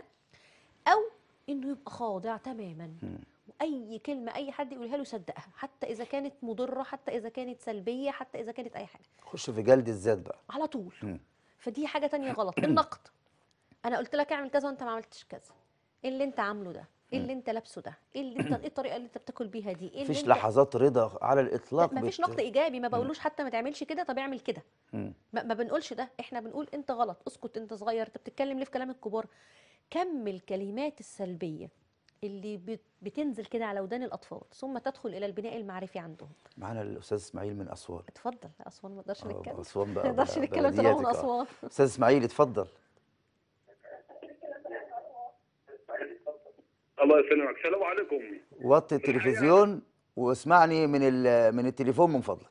او انه يبقى خاضع تماما مم. واي كلمه اي حد يقولها له يصدقها حتى اذا كانت مضره حتى اذا كانت سلبيه حتى اذا كانت اي حاجه خش في جلد الذات بقى على طول مم. فدي حاجه تانية غلط النقد انا قلت لك اعمل كذا وانت ما عملتش كذا ايه اللي انت عامله ده ايه اللي انت لابسه ده ايه اللي انت ايه الطريقه اللي انت بتاكل بيها دي ايه اللي مفيش انت لحظات رضا على الاطلاق ما فيش بت- نقد ايجابي ما بقولوش حتى ما تعملش كده طب اعمل كده مم. ما, ما بنقولش ده احنا بنقول انت غلط اسكت انت صغير انت بتتكلم ليه في كلام الكبار كم الكلمات السلبيه اللي بت- بتنزل كده على ودان الاطفال ثم تدخل الى البناء المعرفي عندهم معانا الاستاذ اسماعيل من اسوان اتفضل لا اسوان ما نقدرش آه، نتكلم اسوان بقى ما نقدرش بقى نتكلم طالما من بلدياتك، آه. اسوان استاذ اسماعيل اتفضل الله يسلمك السلام عليكم وطي التلفزيون واسمعني من ال- من التليفون من فضلك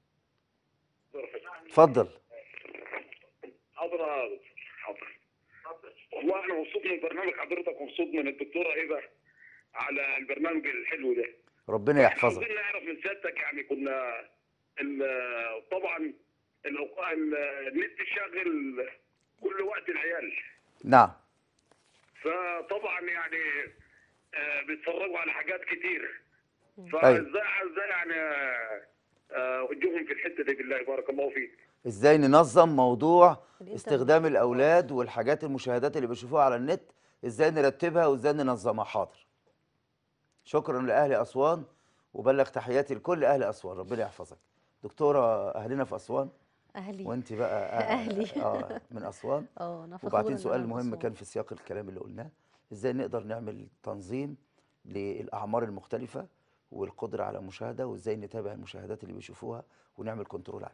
اتفضل حاضر حاضر والله انا مبسوط من برنامج حضرتك ومبسوط من الدكتوره هبه على البرنامج الحلو ده ربنا يحفظك عاوزين نعرف من سيادتك يعني كنا ال- طبعا الأوقات- ال- النت شاغل كل وقت العيال نعم فطبعا يعني آه، بيتفرجوا على حاجات كتير أيوة. فازاي ازاي يعني آه، آه، اوجههم في الحته دي بالله بارك الله فيك ازاي ننظم موضوع الإنترنت. استخدام الاولاد والحاجات المشاهدات اللي بيشوفوها على النت ازاي نرتبها وازاي ننظمها حاضر شكرا لاهل اسوان وبلغ تحياتي لكل اهل اسوان ربنا يحفظك دكتوره اهلنا في اسوان اهلي وانت بقى آه أهلي. اه من اسوان اه انا فخورة وبعدين إن سؤال أنا من مهم أسوان. كان في سياق الكلام اللي قلناه ازاي نقدر نعمل تنظيم للاعمار المختلفه والقدره على المشاهده وازاي نتابع المشاهدات اللي بيشوفوها ونعمل كنترول عليها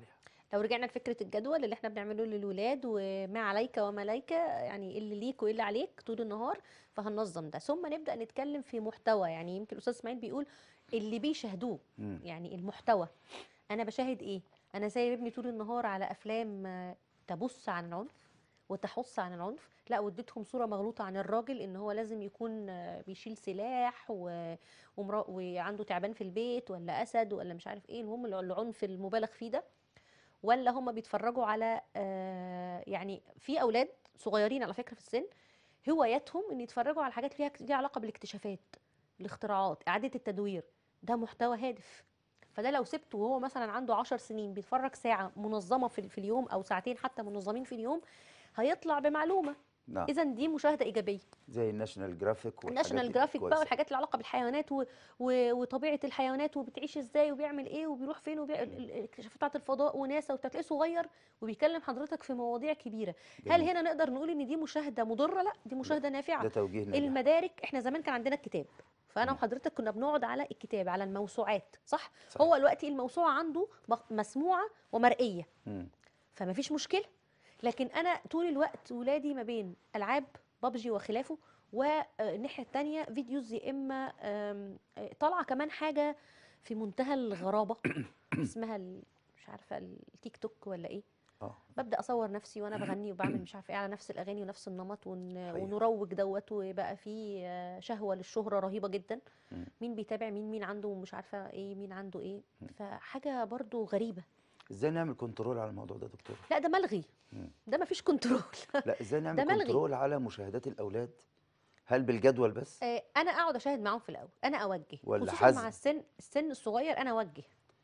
لو رجعنا لفكره الجدول اللي احنا بنعمله للولاد وما عليك وما ليك يعني إيه اللي ليك وايه اللي عليك طول النهار فهننظم ده ثم نبدا نتكلم في محتوى يعني يمكن الاستاذ اسماعيل بيقول اللي بيشاهدوه مم. يعني المحتوى انا بشاهد ايه انا سايب ابني طول النهار على افلام آه، تبص عن العنف وتحث عن العنف لا واديتهم صوره مغلوطه عن الراجل ان هو لازم يكون آه، بيشيل سلاح و... ومرا... وعنده تعبان في البيت ولا اسد ولا مش عارف ايه المهم الع- العنف المبالغ فيه ده ولا هم بيتفرجوا على آه، يعني في اولاد صغيرين على فكره في السن هوايتهم ان يتفرجوا على حاجات ليها ليها علاقه بالاكتشافات الاختراعات اعاده التدوير ده محتوى هادف فده لو سبته وهو مثلا عنده عشر سنين بيتفرج ساعه منظمه في, في اليوم او ساعتين حتى منظمين في اليوم هيطلع بمعلومه نعم اذا دي مشاهده ايجابيه زي الناشونال جرافيك الناشونال جرافيك بقى والحاجات اللي علاقه بالحيوانات و... و... وطبيعه الحيوانات وبتعيش ازاي وبيعمل ايه وبيروح فين وبي... ال- ال- الاكتشافات بتاعه الفضاء وناسا وتلاقيه صغير وبيكلم حضرتك في مواضيع كبيره هل جميل. هنا نقدر نقول ان دي مشاهده مضره لا دي مشاهده نافعه ده توجيه ناجح المدارك احنا زمان كان عندنا الكتاب فانا مم. وحضرتك كنا بنقعد على الكتاب على الموسوعات صح, صحيح. هو دلوقتي الموسوعه عنده مق- مسموعه ومرئيه مم. فما فيش مشكله لكن انا طول الوقت ولادي ما بين العاب بابجي وخلافه والناحيه التانية فيديوز يا اما آم، آه، طالعه كمان حاجه في منتهى الغرابه اسمها ال- مش عارفه التيك توك ولا ايه اه ببدا اصور نفسي وانا بغني وبعمل مش عارفه ايه على نفس الاغاني ونفس النمط ون... صحيح. ونروج دوت وبقى في آه، شهوه للشهره رهيبه جدا مم. مين بيتابع مين مين عنده مش عارفه ايه مين عنده ايه مم. فحاجه برضو غريبه ازاي نعمل كنترول على الموضوع ده يا دكتور لا ده ملغي مم. ده مفيش كنترول لا ازاي ده نعمل ملغي. كنترول على مشاهدات الاولاد هل بالجدول بس آه، انا اقعد اشاهد معاهم في الاول انا اوجه ولا خصوصا حزم؟ مع السن السن الصغير انا اوجه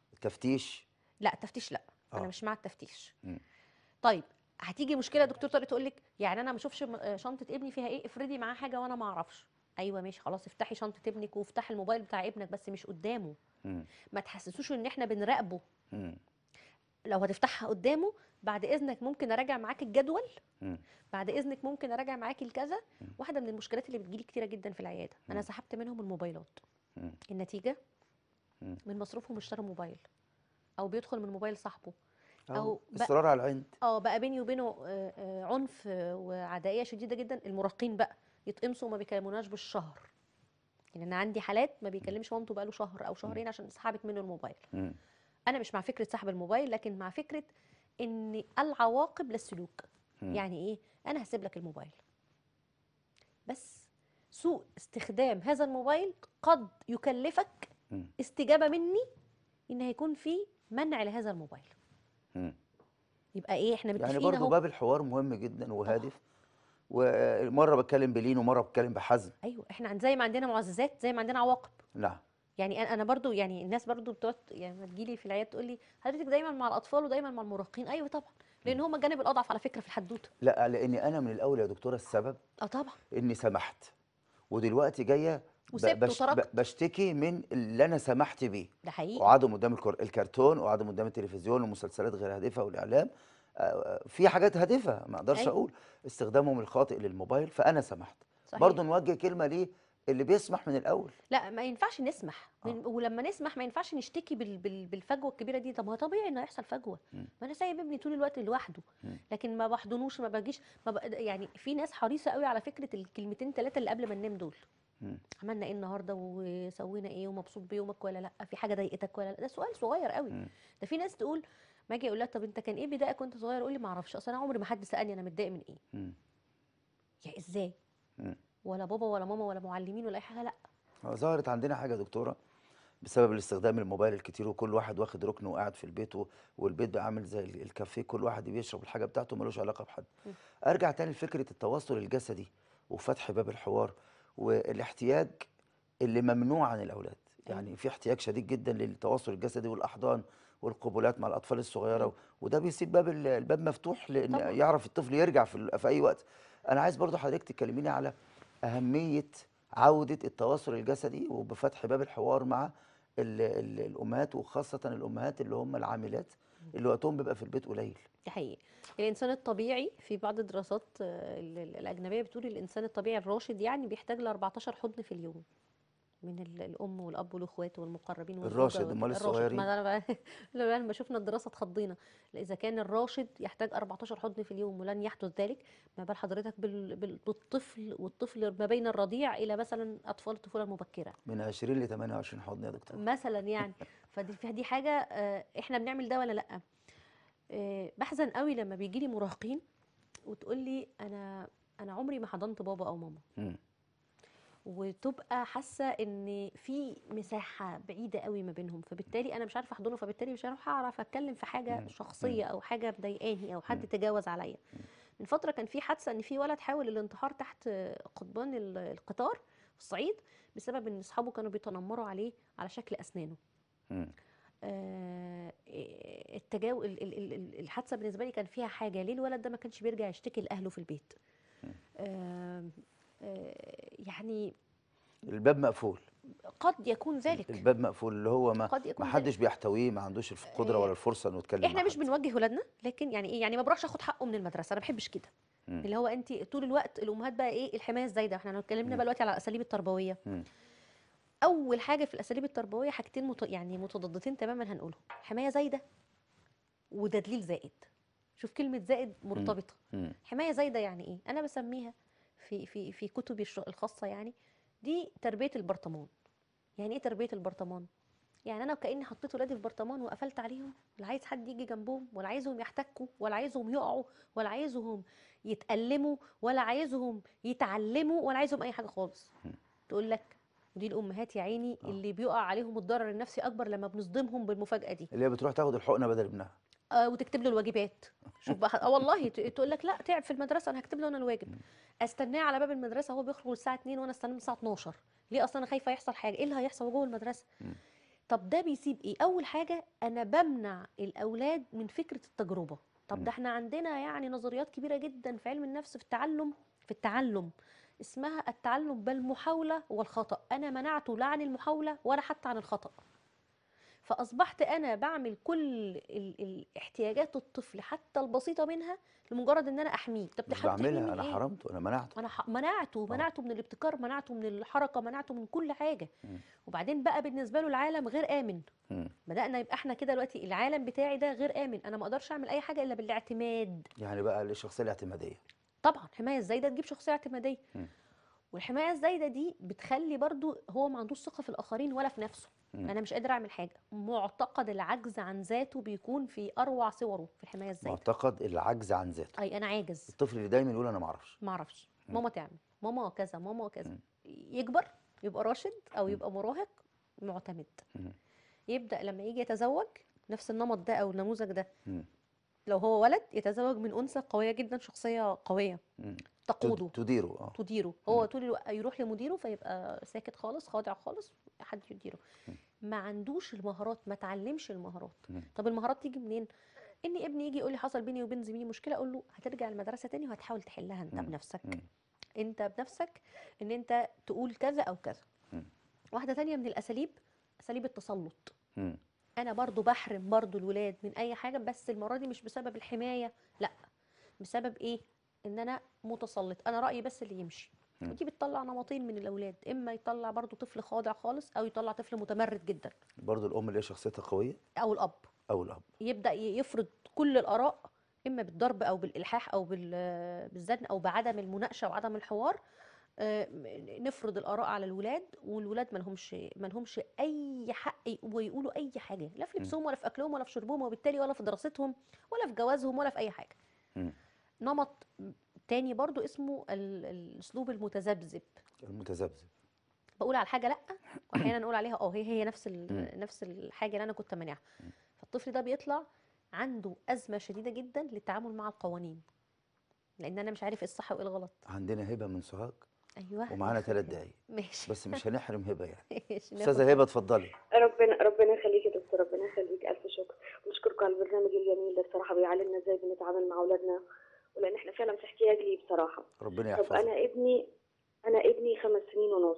تفتيش لا تفتيش لا انا آه. مش مع التفتيش مم. طيب هتيجي مشكله دكتور طارق تقول لك يعني انا ما اشوفش م- آه، شنطه ابني فيها ايه افرضي معاه حاجه وانا ما اعرفش ايوه ماشي خلاص افتحي شنطه ابنك وافتحي الموبايل بتاع ابنك بس مش قدامه مم. ما تحسسوش ان احنا بنراقبه مم. لو هتفتحها قدامه بعد اذنك ممكن اراجع معاك الجدول مم. بعد اذنك ممكن اراجع معاكي الكذا مم. واحده من المشكلات اللي بتجيلي كتيره جدا في العياده انا مم. سحبت منهم الموبايلات مم. النتيجه مم. من مصروفهم اشترى موبايل او بيدخل من موبايل صاحبه أو أو بقى- اصرار على العند اه بقى بيني وبينه آه، آه، عنف آه، وعدائيه شديده جدا المراهقين بقى يتقمصوا وما بيكلموناش بالشهر يعني انا عندي حالات ما بيكلمش مامته بقاله شهر او شهرين عشان سحبت منه الموبايل مم. انا مش مع فكره سحب الموبايل لكن مع فكره ان العواقب للسلوك مم. يعني ايه انا هسيب لك الموبايل بس سوء استخدام هذا الموبايل قد يكلفك مم. استجابه مني ان هيكون في منع لهذا الموبايل مم. يبقى ايه احنا يعني متفقين برضو اهو باب الحوار مهم جدا وهادف ومره بتكلم بلين ومره بتكلم بحزم ايوه احنا عند زي ما عندنا معززات زي ما عندنا عواقب نعم يعني انا انا برضو يعني الناس برضو بتقعد يعني لما تجيلي في العياده تقول لي حضرتك دايما مع الاطفال ودايما مع المراهقين ايوه طبعا لان هم الجانب الاضعف على فكره في الحدوته لا لاني انا من الاول يا دكتوره السبب اه طبعا اني سمحت ودلوقتي جايه ب- وسبت بش- ب- وتركت. بشتكي من اللي انا سمحت بيه ده حقيقي وعدم قدام الكر- الكرتون وعدم قدام التلفزيون والمسلسلات غير هادفه والاعلام آه، في حاجات هادفه ما اقدرش أيوة. اقول استخدامهم الخاطئ للموبايل فانا سمحت صحيح. برضه نوجه كلمه ليه اللي بيسمح من الاول لا ما ينفعش نسمح من ولما نسمح ما ينفعش نشتكي بال بال بالفجوه الكبيره دي طب ما هو طبيعي انه يحصل فجوه مم. ما انا سايب ابني طول الوقت لوحده مم. لكن ما بحضنوش ما باجيش ما ب... يعني في ناس حريصه قوي على فكره الكلمتين ثلاثه اللي قبل ما ننام دول مم. عملنا ايه النهارده وسوينا ايه ومبسوط بيومك ولا لا في حاجه ضايقتك ولا لا ده سؤال صغير قوي مم. ده في ناس تقول ما اجي اقول لها طب انت كان ايه بيضايقك وانت صغير اقول لي ما اعرفش اصل انا عمري ما حد سالني انا متضايق من ايه مم. يعني ازاي مم. ولا بابا ولا ماما ولا معلمين ولا اي حاجه لا هو ظهرت عندنا حاجه يا دكتوره بسبب الاستخدام الموبايل الكتير وكل واحد واخد ركن وقاعد في البيت و- والبيت بقى عامل زي ال- الكافيه كل واحد بيشرب الحاجه بتاعته ملوش علاقه بحد ارجع تاني لفكره التواصل الجسدي وفتح باب الحوار والاحتياج اللي ممنوع عن الاولاد يعني في احتياج شديد جدا للتواصل الجسدي والاحضان والقبلات مع الاطفال الصغيره وده بيسيب باب ال- الباب مفتوح لان طبعاً. يعرف الطفل يرجع في, ال- في اي وقت انا عايز برضو حضرتك تكلميني على اهميه عوده التواصل الجسدي وبفتح باب الحوار مع ال ال الامهات وخاصه الامهات اللي هم العاملات اللي وقتهم بيبقى في البيت قليل دي حقيقي الانسان الطبيعي في بعض الدراسات آه، ال- ال- الاجنبيه بتقول الانسان الطبيعي الراشد يعني بيحتاج ل 14 حضن في اليوم من ال- الام والاب والاخوات والمقربين والزوجه الراشد، وال- أمال الراشد الصغيرين؟ ما انا بقى لما لما شفنا الدراسه اتخضينا اذا كان الراشد يحتاج 14 حضن في اليوم ولن يحدث ذلك ما بال حضرتك بال- بال- بالطفل والطفل ما بين الرضيع الى مثلا اطفال الطفوله المبكره من 20 ل 28 حضن يا دكتور مثلا يعني فدي فدي حاجه آه، احنا بنعمل ده ولا لا آه، بحزن قوي لما بيجي لي مراهقين وتقول لي انا انا عمري ما حضنت بابا او ماما مم. وتبقى حاسه ان في مساحه بعيده قوي ما بينهم فبالتالي انا مش عارفه احضنه فبالتالي مش هروح اعرف اتكلم في حاجه مم. شخصيه او حاجه مضايقاني او حد مم. تجاوز عليا من فتره كان في حادثه ان في ولد حاول الانتحار تحت قضبان ال- القطار في الصعيد بسبب ان اصحابه كانوا بيتنمروا عليه على شكل اسنانه مم. آه، التجاو ال- ال- ال- ال- الحادثه بالنسبه لي كان فيها حاجه ليه الولد ده ما كانش بيرجع يشتكي لاهله في البيت آه، آه، يعني الباب مقفول قد يكون ذلك الباب مقفول اللي هو ما قد يكون ما ذلك. حدش بيحتويه ما عندوش القدره آه، ولا الفرصه انه يتكلم احنا مع مش حد. بنوجه ولادنا لكن يعني ايه يعني ما بروحش اخد حقه من المدرسه انا ما بحبش كده مم. اللي هو انت طول الوقت الامهات بقى ايه الحمايه الزايده احنا اتكلمنا مم. بقى دلوقتي على الاساليب التربويه مم. اول حاجه في الاساليب التربويه حاجتين مت... يعني متضادتين تماما هنقولهم حمايه زايده وتدليل زائد شوف كلمه زائد مرتبطه مم. حمايه زايده يعني ايه انا بسميها في في في كتبي الش- الخاصه يعني دي تربيه البرطمان يعني ايه تربيه البرطمان يعني انا وكاني حطيت ولادي في برطمان وقفلت عليهم لا عايز حد يجي جنبهم ولا عايزهم يحتكوا ولا عايزهم يقعوا ولا عايزهم يتألموا ولا عايزهم يتعلموا ولا عايزهم اي حاجه خالص تقول لك ودي الامهات يا عيني آه. اللي بيقع عليهم الضرر النفسي اكبر لما بنصدمهم بالمفاجاه دي اللي هي بتروح تاخد الحقنه بدل ابنها آه وتكتب له الواجبات شوف بقى اه والله ت- تقول لك لا تعب في المدرسه انا هكتب له انا الواجب استناه على باب المدرسه هو بيخرج الساعه 2 وانا استناه من الساعه 12 ليه اصلا انا خايفه يحصل حاجه ايه اللي هيحصل جوه المدرسه مم. طب ده بيسيب ايه اول حاجه انا بمنع الاولاد من فكره التجربه طب مم. ده احنا عندنا يعني نظريات كبيره جدا في علم النفس في التعلم في التعلم اسمها التعلم بالمحاوله والخطا انا منعته لا عن المحاوله ولا حتى عن الخطا فاصبحت انا بعمل كل ال- ال- احتياجات الطفل حتى البسيطه منها لمجرد ان انا احميه طب مش تحب تحميه بعملها من انا إيه؟ حرمته انا منعته انا ح- منعته منعته من الابتكار منعته من الحركه منعته من كل حاجه مم. وبعدين بقى بالنسبه له العالم غير امن مم. بدانا يبقى احنا كده دلوقتي العالم بتاعي ده غير امن انا ما اقدرش اعمل اي حاجه الا بالاعتماد يعني بقى الشخصيه الاعتماديه طبعا الحمايه الزايده تجيب شخصيه اعتماديه مم. والحمايه الزايده دي بتخلي برضو هو ما عندوش ثقه في الاخرين ولا في نفسه مم. انا مش قادر اعمل حاجه معتقد العجز عن ذاته بيكون في اروع صوره في الحمايه الزايده معتقد العجز عن ذاته اي انا عاجز الطفل اللي دايما يقول انا ما اعرفش ما اعرفش مم. ماما تعمل ماما كذا ماما كذا مم. يكبر يبقى راشد او مم. يبقى مراهق معتمد مم. يبدا لما يجي يتزوج نفس النمط ده او النموذج ده مم. لو هو ولد يتزوج من انثى قويه جدا شخصيه قويه مم. تقوده تد- تديره اه تديره هو مم. طول الوقت يروح لمديره فيبقى ساكت خالص خاضع خالص حد يديره مم. ما عندوش المهارات ما تعلمش المهارات مم. طب المهارات تيجي منين ان ابني يجي يقول لي حصل بيني وبين زميلي مشكله اقول له هترجع المدرسه تاني وهتحاول تحلها انت مم. بنفسك مم. انت بنفسك ان انت تقول كذا او كذا مم. واحده تانية من الاساليب اساليب التسلط مم. انا برضو بحرم برضو الولاد من اي حاجه بس المره دي مش بسبب الحمايه لا بسبب ايه ان انا متسلط انا رايي بس اللي يمشي مم. ودي بتطلع نمطين من الاولاد اما يطلع برضو طفل خاضع خالص او يطلع طفل متمرد جدا برضه الام اللي هي شخصيتها قويه او الاب او الاب يبدا ي- يفرض كل الاراء اما بالضرب او بالالحاح او بال- بالزن او بعدم المناقشه وعدم الحوار آه، م- نفرض الاراء على الولاد والولاد ما لهمش ما لهمش اي حق يقوا- يقولوا اي حاجه لا في لبسهم ولا في اكلهم ولا في شربهم وبالتالي ولا في دراستهم ولا في جوازهم ولا في اي حاجه مم. نمط تاني برضو اسمه ال- الاسلوب المتذبذب المتذبذب بقول على الحاجه لا واحيانا اقول عليها اه هي هي نفس مم. ال- نفس الحاجه اللي انا كنت مانعها فالطفل ده بيطلع عنده ازمه شديده جدا للتعامل مع القوانين لان انا مش عارف ايه الصح وايه الغلط عندنا هبه من سوهاج ايوه ومعانا يخليها. ثلاث دقايق ماشي بس مش هنحرم هبه يعني ماشي ناخد- استاذه هبه اتفضلي ربنا ربنا يخليك يا دكتور ربنا يخليك الف شكر ونشكركم على البرنامج الجميل ده بصراحه بيعلمنا ازاي بنتعامل مع اولادنا ولان احنا فعلا في احتياج ليه بصراحه ربنا طب يحفظك انا ابني انا ابني خمس سنين ونص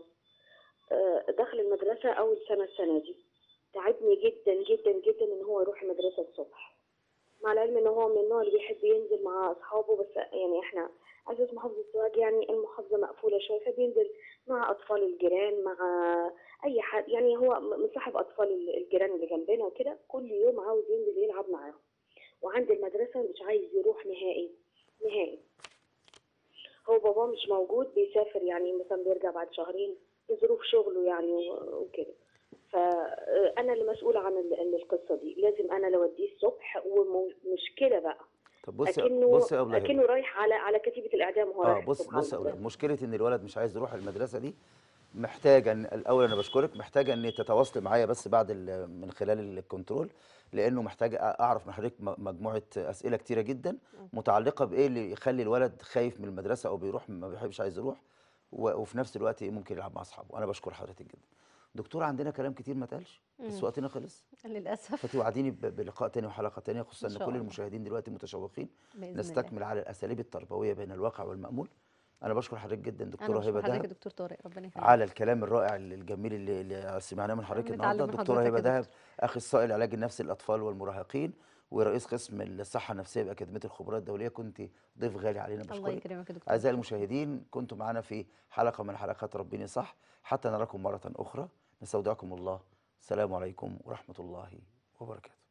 آه، دخل المدرسه اول سنه السنه دي تعبني جدا جدا جدا ان هو يروح المدرسه الصبح مع العلم ان هو من النوع اللي بيحب ينزل مع اصحابه بس يعني احنا اساس محافظه سوهاج يعني المحافظه مقفوله شويه فبينزل مع اطفال الجيران مع اي حد يعني هو م- مصاحب اطفال ال- الجيران اللي جنبنا وكده كل يوم عاوز ينزل يلعب معاهم وعند المدرسه مش عايز يروح نهائي نهائي هو باباه مش موجود بيسافر يعني مثلا بيرجع بعد شهرين بظروف شغله يعني و- وكده فانا اللي مسؤوله عن ال- عن القصه دي لازم انا اللي اوديه الصبح ومشكله بقى طب بصي اكنه بصي يا ابله هبه اكنه رايح على على كتيبه الاعدام وهو اه رايح بص الصبح على بص يا أولاد، المدرسة. مشكله ان الولد مش عايز يروح المدرسه دي محتاجه ان الاول انا بشكرك محتاجه ان تتواصلي معايا بس بعد ال- من خلال الكنترول لانه محتاج اعرف من حضرتك م- مجموعه اسئله كتيره جدا متعلقه بايه اللي يخلي الولد خايف من المدرسه او بيروح ما بيحبش عايز يروح و- وفي نفس الوقت ممكن يلعب مع اصحابه انا بشكر حضرتك جدا دكتور عندنا كلام كتير ما اتقالش بس مم. وقتنا خلص للاسف فتوعديني ب- بلقاء تاني وحلقه تانيه خصوصا إن ان شاء كل الله. المشاهدين دلوقتي متشوقين باذن الله نستكمل على الاساليب التربويه بين الواقع والمأمول انا بشكر حضرتك جدا انا دكتوره بشكر هبه حضرتك يا دهب دكتور طارق ربنا يخليك على الكلام الرائع الجميل اللي, اللي سمعناه من حضرتك بنتعلم النهارده من دكتوره حضرتك هبه يا دهب دكتور. اخصائي العلاج النفسي للاطفال والمراهقين ورئيس قسم الصحه النفسيه باكاديميه الخبرات الدوليه كنت ضيف غالي علينا الله بشكرك يكرمك يا دكتور اعزائي شكراً. المشاهدين كنتم معنا في حلقه من حلقات ربيني صح حتى نراكم مره اخرى نستودعكم الله السلام عليكم ورحمه الله وبركاته